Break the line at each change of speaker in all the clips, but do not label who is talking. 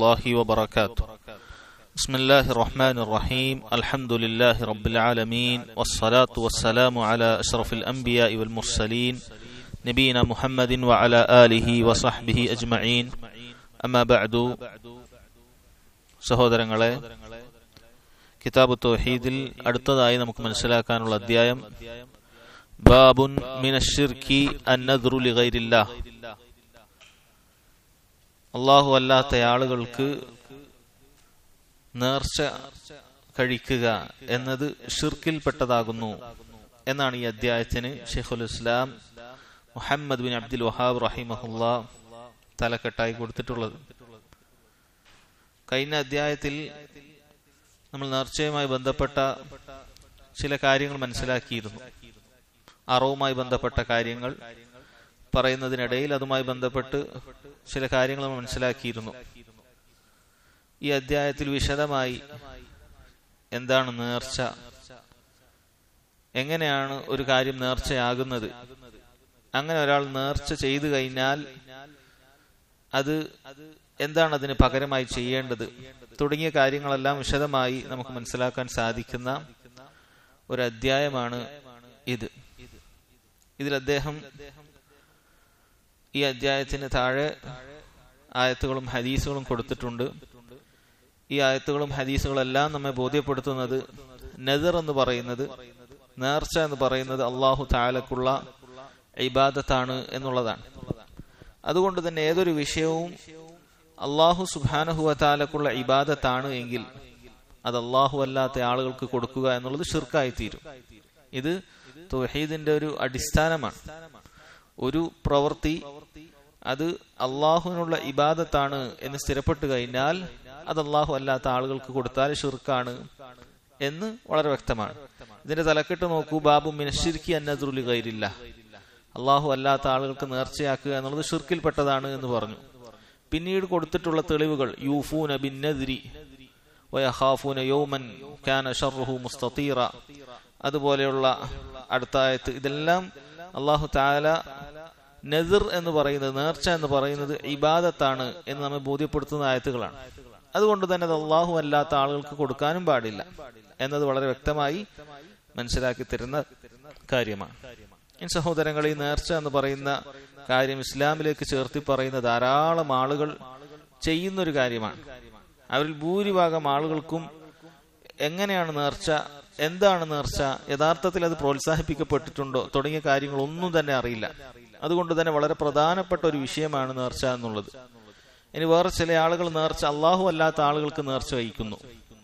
الله وبركاته بسم الله الرحمن الرحيم الحمد لله رب العالمين والصلاة والسلام على أشرف الأنبياء والمرسلين نبينا محمد وعلى آله وصحبه أجمعين أما بعد സഹോദരങ്ങളെ കിതാബ് തൗഹീദിൽ അടുത്തതായി നമുക്ക് മനസ്സിലാക്കാനുള്ള അധ്യായം ബാബുൻ മിനഷിർക്കി അന്നദ്റു ലിഗൈരില്ലാ അള്ളാഹു അല്ലാത്ത ആളുകൾക്ക് നേർച്ച കഴിക്കുക എന്നത് ഷിർക്കിൽപ്പെട്ടതാകുന്നു എന്നാണ് ഈ അധ്യായത്തിന് ഷെയ്ഖുൽ ഇസ്ലാം മുഹമ്മദ് ബിൻ അബ്ദുൽ വഹാബ് റഹിമഹുല്ല തലക്കെട്ടായി കൊടുത്തിട്ടുള്ളത് കഴിഞ്ഞ അധ്യായത്തിൽ നമ്മൾ നേർച്ചയുമായി ബന്ധപ്പെട്ട ചില കാര്യങ്ങൾ മനസ്സിലാക്കിയിരുന്നു അറവുമായി ബന്ധപ്പെട്ട കാര്യങ്ങൾ പറയുന്നതിനിടയിൽ അതുമായി ബന്ധപ്പെട്ട് ചില കാര്യങ്ങൾ നമ്മൾ മനസ്സിലാക്കിയിരുന്നു ഈ അധ്യായത്തിൽ വിശദമായി എന്താണ് നേർച്ച എങ്ങനെയാണ് ഒരു കാര്യം നേർച്ചയാകുന്നത് അങ്ങനെ ഒരാൾ നേർച്ച ചെയ്തു കഴിഞ്ഞാൽ അത് എന്താണ് അതിന് പകരമായി ചെയ്യേണ്ടത് തുടങ്ങിയ കാര്യങ്ങളെല്ലാം വിശദമായി നമുക്ക് മനസ്സിലാക്കാൻ സാധിക്കുന്ന ഒരു അധ്യായമാണ് ഇത് ഇതിൽ അദ്ദേഹം ഈ അധ്യായത്തിന് താഴെ ആയത്തുകളും ഹദീസുകളും കൊടുത്തിട്ടുണ്ട് ഈ ആയത്തുകളും ഹദീസുകളും എല്ലാം നമ്മെ ബോധ്യപ്പെടുത്തുന്നത് നദർ എന്ന് പറയുന്നത് നേർച്ച എന്ന് പറയുന്നത് അള്ളാഹു താലക്കുള്ള ഇബാദത്താണ് എന്നുള്ളതാണ് അതുകൊണ്ട് തന്നെ ഏതൊരു വിഷയവും അള്ളാഹു സുബാനഹുവ താലക്കുള്ള ഇബാദത്താണ് എങ്കിൽ അത് അള്ളാഹു അല്ലാത്ത ആളുകൾക്ക് കൊടുക്കുക എന്നുള്ളത് ഷിർക്കായി തീരും ഇത് തൊഹീദിന്റെ ഒരു അടിസ്ഥാനമാണ് ഒരു പ്രവൃത്തി അത് അള്ളാഹുവിനുള്ള ഇബാദത്താണ് എന്ന് സ്ഥിരപ്പെട്ടു കഴിഞ്ഞാൽ അത് അള്ളാഹു അല്ലാത്ത ആളുകൾക്ക് കൊടുത്താൽ ഷിർക്കാണ് എന്ന് വളരെ വ്യക്തമാണ് ഇതിന്റെ തലക്കെട്ട് നോക്കൂ ബാബു മിനഷിർക്കി അന്നദ്രുലി കൈരില്ല അള്ളാഹു അല്ലാത്ത ആളുകൾക്ക് നേർച്ചയാക്കുക എന്നുള്ളത് ഷിർക്കിൽപ്പെട്ടതാണ് എന്ന് പറഞ്ഞു പിന്നീട് കൊടുത്തിട്ടുള്ള തെളിവുകൾ യൂഫൂന ബിന്നദ്രി വയഹാഫൂന യൗമൻ കാന ഷർറുഹു മുസ്തീറ അതുപോലെയുള്ള അടുത്ത ആയത്ത് ഇതെല്ലാം അള്ളാഹു താല നെതിർ എന്ന് പറയുന്നത് നേർച്ച എന്ന് പറയുന്നത് ഇബാദത്താണ് എന്ന് നമ്മെ ബോധ്യപ്പെടുത്തുന്ന ആയത്തുകളാണ് അതുകൊണ്ട് തന്നെ അത് അള്ളാഹു അല്ലാത്ത ആളുകൾക്ക് കൊടുക്കാനും പാടില്ല എന്നത് വളരെ വ്യക്തമായി മനസ്സിലാക്കി തരുന്ന കാര്യമാണ് ഈ സഹോദരങ്ങൾ ഈ നേർച്ച എന്ന് പറയുന്ന കാര്യം ഇസ്ലാമിലേക്ക് ചേർത്തി പറയുന്ന ധാരാളം ആളുകൾ ചെയ്യുന്ന ഒരു കാര്യമാണ് അവരിൽ ഭൂരിഭാഗം ആളുകൾക്കും എങ്ങനെയാണ് നേർച്ച എന്താണ് നേർച്ച യഥാർത്ഥത്തിൽ അത് പ്രോത്സാഹിപ്പിക്കപ്പെട്ടിട്ടുണ്ടോ തുടങ്ങിയ കാര്യങ്ങളൊന്നും തന്നെ അറിയില്ല അതുകൊണ്ട് തന്നെ വളരെ പ്രധാനപ്പെട്ട ഒരു വിഷയമാണ് നേർച്ച എന്നുള്ളത് ഇനി വേറെ ചില ആളുകൾ നേർച്ച അള്ളാഹു അല്ലാത്ത ആളുകൾക്ക് നേർച്ച വഹിക്കുന്നു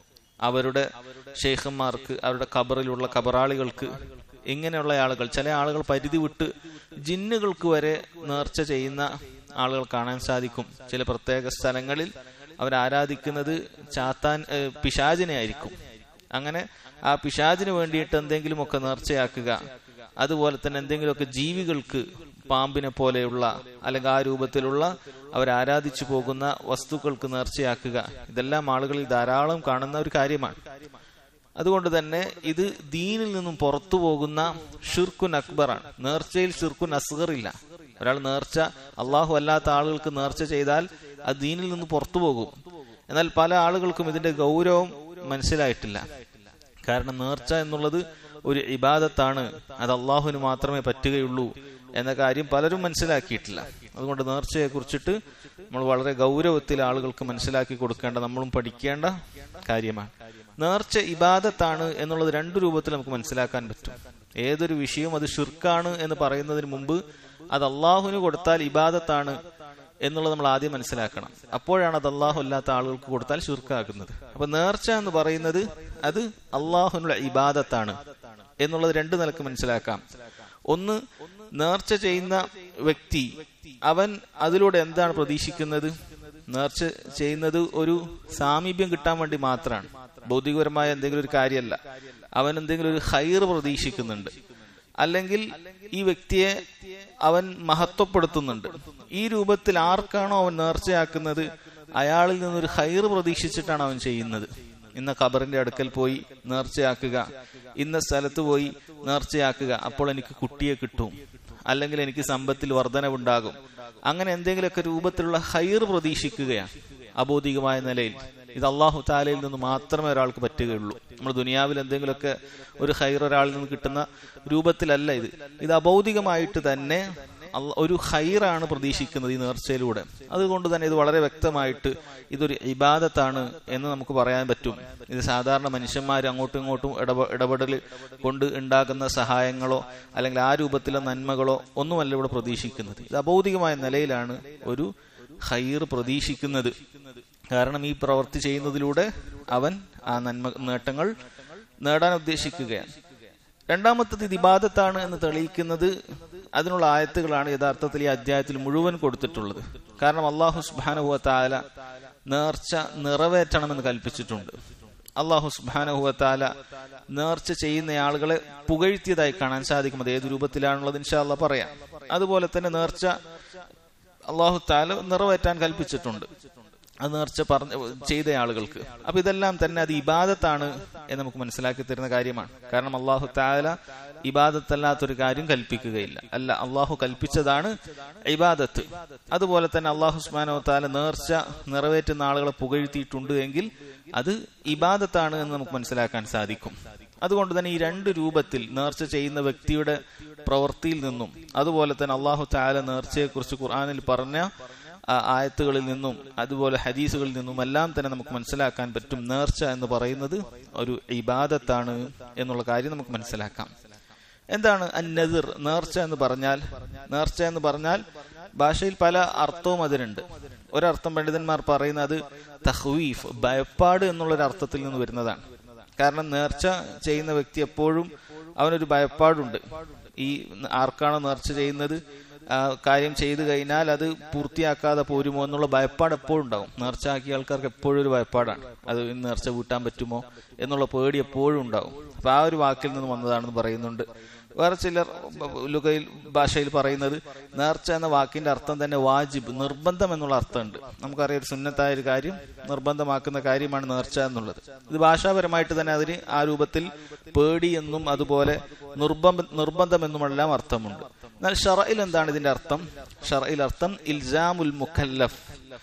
അവരുടെ ഷെയ്ഖന്മാർക്ക് അവരുടെ ഖബറിലുള്ള ഖബറാളികൾക്ക് ഇങ്ങനെയുള്ള ആളുകൾ ചില ആളുകൾ പരിധി വിട്ട് ജിന്നുകൾക്ക് വരെ നേർച്ച ചെയ്യുന്ന ആളുകൾ കാണാൻ സാധിക്കും ചില പ്രത്യേക സ്ഥലങ്ങളിൽ അവർ ആരാധിക്കുന്നത് ചാത്താൻ പിശാചിനെ ആയിരിക്കും അങ്ങനെ ആ പിശാചിന് വേണ്ടിയിട്ട് എന്തെങ്കിലുമൊക്കെ നേർച്ചയാക്കുക അതുപോലെ തന്നെ എന്തെങ്കിലുമൊക്കെ ജീവികൾക്ക് പാമ്പിനെ പോലെയുള്ള അല്ലെങ്കിൽ ആ രൂപത്തിലുള്ള അവർ ആരാധിച്ചു പോകുന്ന വസ്തുക്കൾക്ക് നേർച്ചയാക്കുക ഇതെല്ലാം ആളുകളിൽ ധാരാളം കാണുന്ന ഒരു കാര്യമാണ് അതുകൊണ്ട് തന്നെ ഇത് ദീനിൽ നിന്നും പുറത്തു പോകുന്ന ഷിർക്കുൻ അക്ബറാണ് നേർച്ചയിൽ ഷിർക്കുൻ അസ്ഗർ ഇല്ല ഒരാൾ നേർച്ച അള്ളാഹു അല്ലാത്ത ആളുകൾക്ക് നേർച്ച ചെയ്താൽ അത് ദീനിൽ നിന്ന് പുറത്തു പോകും എന്നാൽ പല ആളുകൾക്കും ഇതിന്റെ ഗൗരവം മനസ്സിലായിട്ടില്ല കാരണം നേർച്ച എന്നുള്ളത് ഒരു ഇബാദത്താണ് അത് അള്ളാഹുവിന് മാത്രമേ പറ്റുകയുള്ളൂ എന്ന കാര്യം പലരും മനസ്സിലാക്കിയിട്ടില്ല അതുകൊണ്ട് നേർച്ചയെ കുറിച്ചിട്ട് നമ്മൾ വളരെ ഗൗരവത്തിൽ ആളുകൾക്ക് മനസ്സിലാക്കി കൊടുക്കേണ്ട നമ്മളും പഠിക്കേണ്ട കാര്യമാണ് നേർച്ച ഇബാദത്താണ് എന്നുള്ളത് രണ്ടു രൂപത്തിൽ നമുക്ക് മനസ്സിലാക്കാൻ പറ്റും ഏതൊരു വിഷയവും അത് ഷിർക്കാണ് എന്ന് പറയുന്നതിന് മുമ്പ് അത് അള്ളാഹുവിന് കൊടുത്താൽ ഇബാദത്താണ് എന്നുള്ളത് നമ്മൾ ആദ്യം മനസ്സിലാക്കണം അപ്പോഴാണ് അത് അള്ളാഹു അല്ലാത്ത ആളുകൾക്ക് കൊടുത്താൽ ഷിർക്കാക്കുന്നത് അപ്പൊ നേർച്ച എന്ന് പറയുന്നത് അത് അള്ളാഹുനുള്ള ഇബാദത്താണ് എന്നുള്ളത് രണ്ടു നിലക്ക് മനസ്സിലാക്കാം ഒന്ന് നേർച്ച ചെയ്യുന്ന വ്യക്തി അവൻ അതിലൂടെ എന്താണ് പ്രതീക്ഷിക്കുന്നത് നേർച്ച ചെയ്യുന്നത് ഒരു സാമീപ്യം കിട്ടാൻ വേണ്ടി മാത്രമാണ് ഭൗതികപരമായ എന്തെങ്കിലും ഒരു കാര്യമല്ല അവൻ എന്തെങ്കിലും ഒരു ഹൈർ പ്രതീക്ഷിക്കുന്നുണ്ട് അല്ലെങ്കിൽ ഈ വ്യക്തിയെ അവൻ മഹത്വപ്പെടുത്തുന്നുണ്ട് ഈ രൂപത്തിൽ ആർക്കാണോ അവൻ നേർച്ചയാക്കുന്നത് അയാളിൽ നിന്നൊരു ഹൈർ പ്രതീക്ഷിച്ചിട്ടാണ് അവൻ ചെയ്യുന്നത് ഇന്ന ഖബറിന്റെ അടുക്കൽ പോയി നേർച്ചയാക്കുക ഇന്ന സ്ഥലത്ത് പോയി നേർച്ചയാക്കുക അപ്പോൾ എനിക്ക് കുട്ടിയെ കിട്ടും അല്ലെങ്കിൽ എനിക്ക് സമ്പത്തിൽ വർധനവുണ്ടാകും അങ്ങനെ എന്തെങ്കിലുമൊക്കെ രൂപത്തിലുള്ള ഹൈർ പ്രതീക്ഷിക്കുകയാണ് അബോധികമായ നിലയിൽ ഇത് അള്ളാഹു താലയിൽ നിന്ന് മാത്രമേ ഒരാൾക്ക് പറ്റുകയുള്ളൂ നമ്മൾ ദുനിയാവിൽ എന്തെങ്കിലുമൊക്കെ ഒരു ഹൈർ ഒരാളിൽ നിന്ന് കിട്ടുന്ന രൂപത്തിലല്ല ഇത് ഇത് അബൗദികമായിട്ട് തന്നെ അള്ള- ഒരു ഹൈറാണ് പ്രതീക്ഷിക്കുന്നത് ഈ നേർച്ചയിലൂടെ അതുകൊണ്ട് തന്നെ ഇത് വളരെ വ്യക്തമായിട്ട് ഇതൊരു ഇബാദത്താണ് എന്ന് നമുക്ക് പറയാൻ പറ്റും ഇത് സാധാരണ മനുഷ്യന്മാർ അങ്ങോട്ടും ഇങ്ങോട്ടും ഇടപെ ഇടപെടൽ കൊണ്ട് ഉണ്ടാകുന്ന സഹായങ്ങളോ അല്ലെങ്കിൽ ആ രൂപത്തിലെ നന്മകളോ ഒന്നുമല്ല ഇവിടെ പ്രതീക്ഷിക്കുന്നത് ഇത് അബൗദികമായ നിലയിലാണ് ഒരു ഹൈർ പ്രതീക്ഷിക്കുന്നത് കാരണം ഈ പ്രവൃത്തി ചെയ്യുന്നതിലൂടെ അവൻ ആ നന്മ നേട്ടങ്ങൾ നേടാൻ ഉദ്ദേശിക്കുകയാണ് രണ്ടാമത്തത് ഇത് ഇബാദത്താണ് എന്ന് തെളിയിക്കുന്നത് അതിനുള്ള ആയത്തുകളാണ് യഥാർത്ഥത്തിൽ ഈ അധ്യായത്തിൽ മുഴുവൻ കൊടുത്തിട്ടുള്ളത് കാരണം അള്ളാഹു സുബാനഹുവ താല നേർച്ച നിറവേറ്റണമെന്ന് കൽപ്പിച്ചിട്ടുണ്ട് അള്ളാഹു സുബാനഹുവ താല നേർച്ച ചെയ്യുന്ന ആളുകളെ പുകഴ്ത്തിയതായി കാണാൻ സാധിക്കും അത് ഏത് രൂപത്തിലാണുള്ളത് ഇൻഷാല്ല പറയാം അതുപോലെ തന്നെ നേർച്ച അള്ളാഹു താല നിറവേറ്റാൻ കൽപ്പിച്ചിട്ടുണ്ട് അത് നേർച്ച പറഞ്ഞ ചെയ്ത ആളുകൾക്ക് അപ്പൊ ഇതെല്ലാം തന്നെ അത് ഇബാദത്താണ് എന്ന് നമുക്ക് മനസ്സിലാക്കി തരുന്ന കാര്യമാണ് കാരണം അള്ളാഹു താല ഇബാദത്തല്ലാത്തൊരു കാര്യം കൽപ്പിക്കുകയില്ല അല്ല അള്ളാഹു കൽപ്പിച്ചതാണ് ഇബാദത്ത് അതുപോലെ തന്നെ അള്ളാഹു സ്മാനോ താല നേർച്ച നിറവേറ്റുന്ന ആളുകളെ പുകഴ്ത്തിയിട്ടുണ്ട് എങ്കിൽ അത് ഇബാദത്താണ് എന്ന് നമുക്ക് മനസ്സിലാക്കാൻ സാധിക്കും അതുകൊണ്ട് തന്നെ ഈ രണ്ട് രൂപത്തിൽ നേർച്ച ചെയ്യുന്ന വ്യക്തിയുടെ പ്രവൃത്തിയിൽ നിന്നും അതുപോലെ തന്നെ അള്ളാഹു താല നേർച്ചയെക്കുറിച്ച് ഖുർആാനിൽ പറഞ്ഞ ആ ആയത്തുകളിൽ നിന്നും അതുപോലെ ഹദീസുകളിൽ നിന്നും എല്ലാം തന്നെ നമുക്ക് മനസ്സിലാക്കാൻ പറ്റും നേർച്ച എന്ന് പറയുന്നത് ഒരു ഇബാദത്താണ് എന്നുള്ള കാര്യം നമുക്ക് മനസ്സിലാക്കാം എന്താണ് അന്നതിർ നേർച്ച എന്ന് പറഞ്ഞാൽ നേർച്ച എന്ന് പറഞ്ഞാൽ ഭാഷയിൽ പല അർത്ഥവും അതിനുണ്ട് ഒരർത്ഥം പണ്ഡിതന്മാർ പറയുന്നത് തഹ്വീഫ് ഭയപ്പാട് എന്നുള്ളൊരു അർത്ഥത്തിൽ നിന്ന് വരുന്നതാണ് കാരണം നേർച്ച ചെയ്യുന്ന വ്യക്തി എപ്പോഴും അവനൊരു ഭയപ്പാടുണ്ട് ഈ ആർക്കാണോ നേർച്ച ചെയ്യുന്നത് ആ കാര്യം ചെയ്തു കഴിഞ്ഞാൽ അത് പൂർത്തിയാക്കാതെ പോരുമോ എന്നുള്ള ഭയപ്പാട് എപ്പോഴും ഉണ്ടാവും നേർച്ച ആക്കിയ ആൾക്കാർക്ക് എപ്പോഴും ഒരു ഭയപ്പാടാണ് അത് ഇന്ന് നേർച്ച കൂട്ടാൻ പറ്റുമോ എന്നുള്ള പേടി എപ്പോഴും ഉണ്ടാവും അപ്പൊ ആ ഒരു വാക്കിൽ നിന്ന് വന്നതാണെന്ന് പറയുന്നുണ്ട് വേറെ ചിലർ ലുകയിൽ ഭാഷയിൽ പറയുന്നത് നേർച്ച എന്ന വാക്കിന്റെ അർത്ഥം തന്നെ വാജിബ് നിർബന്ധം എന്നുള്ള അർത്ഥമുണ്ട് നമുക്കറിയാം ഒരു സുന്നത്തായ ഒരു കാര്യം നിർബന്ധമാക്കുന്ന കാര്യമാണ് നേർച്ച എന്നുള്ളത് ഇത് ഭാഷാപരമായിട്ട് തന്നെ അതിന് ആ രൂപത്തിൽ പേടി എന്നും അതുപോലെ നിർബന്ധ നിർബന്ധം എന്നുമെല്ലാം അർത്ഥമുണ്ട് എന്നാൽ ഷറയിൽ എന്താണ് ഇതിന്റെ അർത്ഥം ഷറയിൽ അർത്ഥം ഇൽജാമുൽ മുഖല്ലഫ്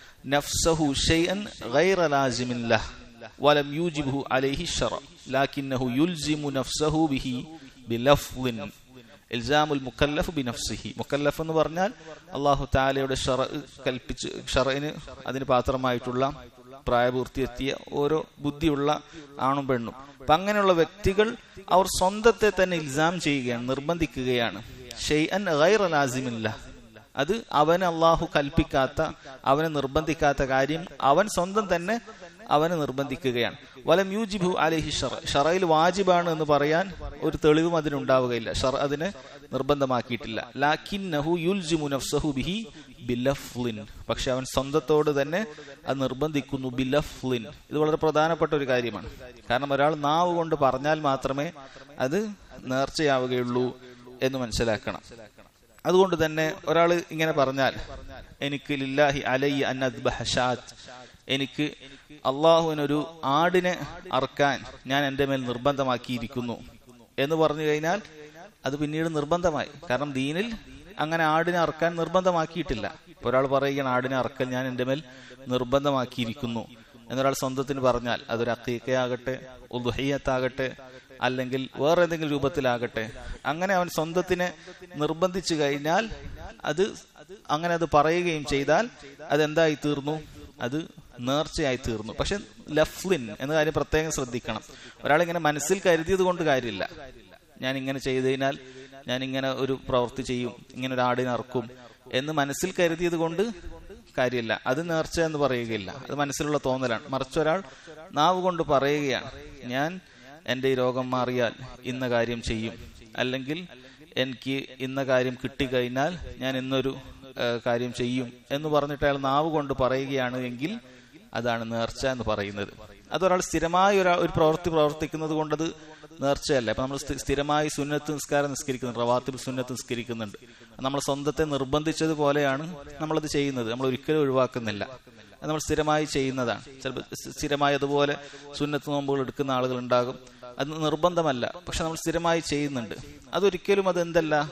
നഫ്സഹു ഷൈഅൻ ഗൈറ ലാസിമിൻ ലഹ് വലം യൂജിബുഹു അലൈഹി ഷറ ലാകിന്നഹു യുൽസിമു നഫ്സഹു ബിഹി ബിലഫ്ളിൻ ഇൽജാമുൽ മുക്കല്ലഫ് ബിനഫ്സിഹി മുക്കല്ലഫ് എന്ന് പറഞ്ഞാൽ അള്ളാഹു താലയുടെ ഷറ കൽപ്പിച്ച് ഷറയിന് അതിന് പാത്രമായിട്ടുള്ള പ്രായപൂർത്തിയെത്തിയ ഓരോ ബുദ്ധിയുള്ള ആണും പെണ്ണും അപ്പൊ അങ്ങനെയുള്ള വ്യക്തികൾ അവർ സ്വന്തത്തെ തന്നെ ഇൽസാം ചെയ്യുകയാണ് നിർബന്ധിക്കുകയാണ് ഷെയ്അൻ ഗൈറ ലാസിമില്ല അത് അവന് അള്ളാഹു കൽപ്പിക്കാത്ത അവനെ നിർബന്ധിക്കാത്ത കാര്യം അവൻ സ്വന്തം തന്നെ അവനെ നിർബന്ധിക്കുകയാണ് വലം യൂജിബു അലഹി ഷറ ഷറയിൽ വാജിബാണ് എന്ന് പറയാൻ ഒരു തെളിവും അതിനുണ്ടാവുകയില്ല ഷറ അതിനെ നിർബന്ധമാക്കിയിട്ടില്ല ലാക്കിൻ നഹു യുൽജിമു നഫ്സഹു ബിഹി ബിലഫ്ലിൻ പക്ഷെ അവൻ സ്വന്തത്തോട് തന്നെ അത് നിർബന്ധിക്കുന്നു ബിലഫ്ലിൻ ഇത് വളരെ പ്രധാനപ്പെട്ട ഒരു കാര്യമാണ് കാരണം ഒരാൾ നാവ് കൊണ്ട് പറഞ്ഞാൽ മാത്രമേ അത് നേർച്ചയാവുകയുള്ളൂ എന്ന് മനസ്സിലാക്കണം അതുകൊണ്ട് തന്നെ ഒരാൾ ഇങ്ങനെ പറഞ്ഞാൽ എനിക്ക് ലില്ലാഹി അലൈ അന്നദ്ബഹഷാത്ത് എനിക്ക് അള്ളാഹുവിനൊരു ആടിനെ അറക്കാൻ ഞാൻ എൻ്റെ മേൽ നിർബന്ധമാക്കിയിരിക്കുന്നു എന്ന് പറഞ്ഞു കഴിഞ്ഞാൽ അത് പിന്നീട് നിർബന്ധമായി കാരണം ദീനിൽ അങ്ങനെ ആടിനെ അറക്കാൻ നിർബന്ധമാക്കിയിട്ടില്ല ഒരാൾ പറയുകയാണ് ആടിനെ അറക്കൽ ഞാൻ എൻ്റെ മേൽ നിർബന്ധമാക്കിയിരിക്കുന്നു എന്നൊരാൾ സ്വന്തത്തിന് പറഞ്ഞാൽ അതൊരു അക്കീക്കയാകട്ടെ ഉദുഹയ്യത്താകട്ടെ അല്ലെങ്കിൽ വേറെ ഏതെങ്കിലും രൂപത്തിലാകട്ടെ അങ്ങനെ അവൻ സ്വന്തത്തിനെ നിർബന്ധിച്ചു കഴിഞ്ഞാൽ അത് അങ്ങനെ അത് പറയുകയും ചെയ്താൽ അതെന്തായി തീർന്നു അത് നേർച്ചയായി തീർന്നു പക്ഷെ ലഫ്ലിൻ എന്ന കാര്യം പ്രത്യേകം ശ്രദ്ധിക്കണം ഒരാൾ ഇങ്ങനെ മനസ്സിൽ കരുതിയത് കൊണ്ട് കാര്യമില്ല ഞാൻ ഇങ്ങനെ ചെയ്തു കഴിഞ്ഞാൽ ഞാൻ ഇങ്ങനെ ഒരു പ്രവൃത്തി ചെയ്യും ഇങ്ങനെ ഒരു ആടിനെ അറക്കും എന്ന് മനസ്സിൽ കരുതിയത് കൊണ്ട് കാര്യമില്ല അത് നേർച്ച എന്ന് പറയുകയില്ല അത് മനസ്സിലുള്ള തോന്നലാണ് മറിച്ച് ഒരാൾ നാവ് കൊണ്ട് പറയുകയാണ് ഞാൻ എൻ്റെ ഈ രോഗം മാറിയാൽ ഇന്ന കാര്യം ചെയ്യും അല്ലെങ്കിൽ എനിക്ക് ഇന്ന കാര്യം കിട്ടിക്കഴിഞ്ഞാൽ ഞാൻ ഇന്നൊരു കാര്യം ചെയ്യും എന്ന് പറഞ്ഞിട്ട് അയാൾ നാവ് കൊണ്ട് പറയുകയാണ് എങ്കിൽ അതാണ് നേർച്ച എന്ന് പറയുന്നത് അതൊരാൾ സ്ഥിരമായി ഒരാൾ ഒരു പ്രവൃത്തി പ്രവർത്തിക്കുന്നത് കൊണ്ടത് നേർച്ചയല്ല അപ്പൊ നമ്മൾ സ്ഥിരമായി സുന്നത്ത് നിസ്കാരം നിസ്കരിക്കുന്നുണ്ട് റവാത്തിബ് സുന്നത്ത് നിസ്കരിക്കുന്നുണ്ട് നമ്മൾ സ്വന്തത്തെ നിർബന്ധിച്ചതുപോലെയാണ് നമ്മളത് ചെയ്യുന്നത് നമ്മൾ ഒരിക്കലും ഒഴിവാക്കുന്നില്ല അത് നമ്മൾ സ്ഥിരമായി ചെയ്യുന്നതാണ് ചിലപ്പോൾ സ്ഥിരമായി അതുപോലെ സുന്നത്ത് നോമ്പുകൾ എടുക്കുന്ന ആളുകൾ ഉണ്ടാകും അത് നിർബന്ധമല്ല പക്ഷെ നമ്മൾ സ്ഥിരമായി ചെയ്യുന്നുണ്ട് അതൊരിക്കലും അത് എന്തല്ല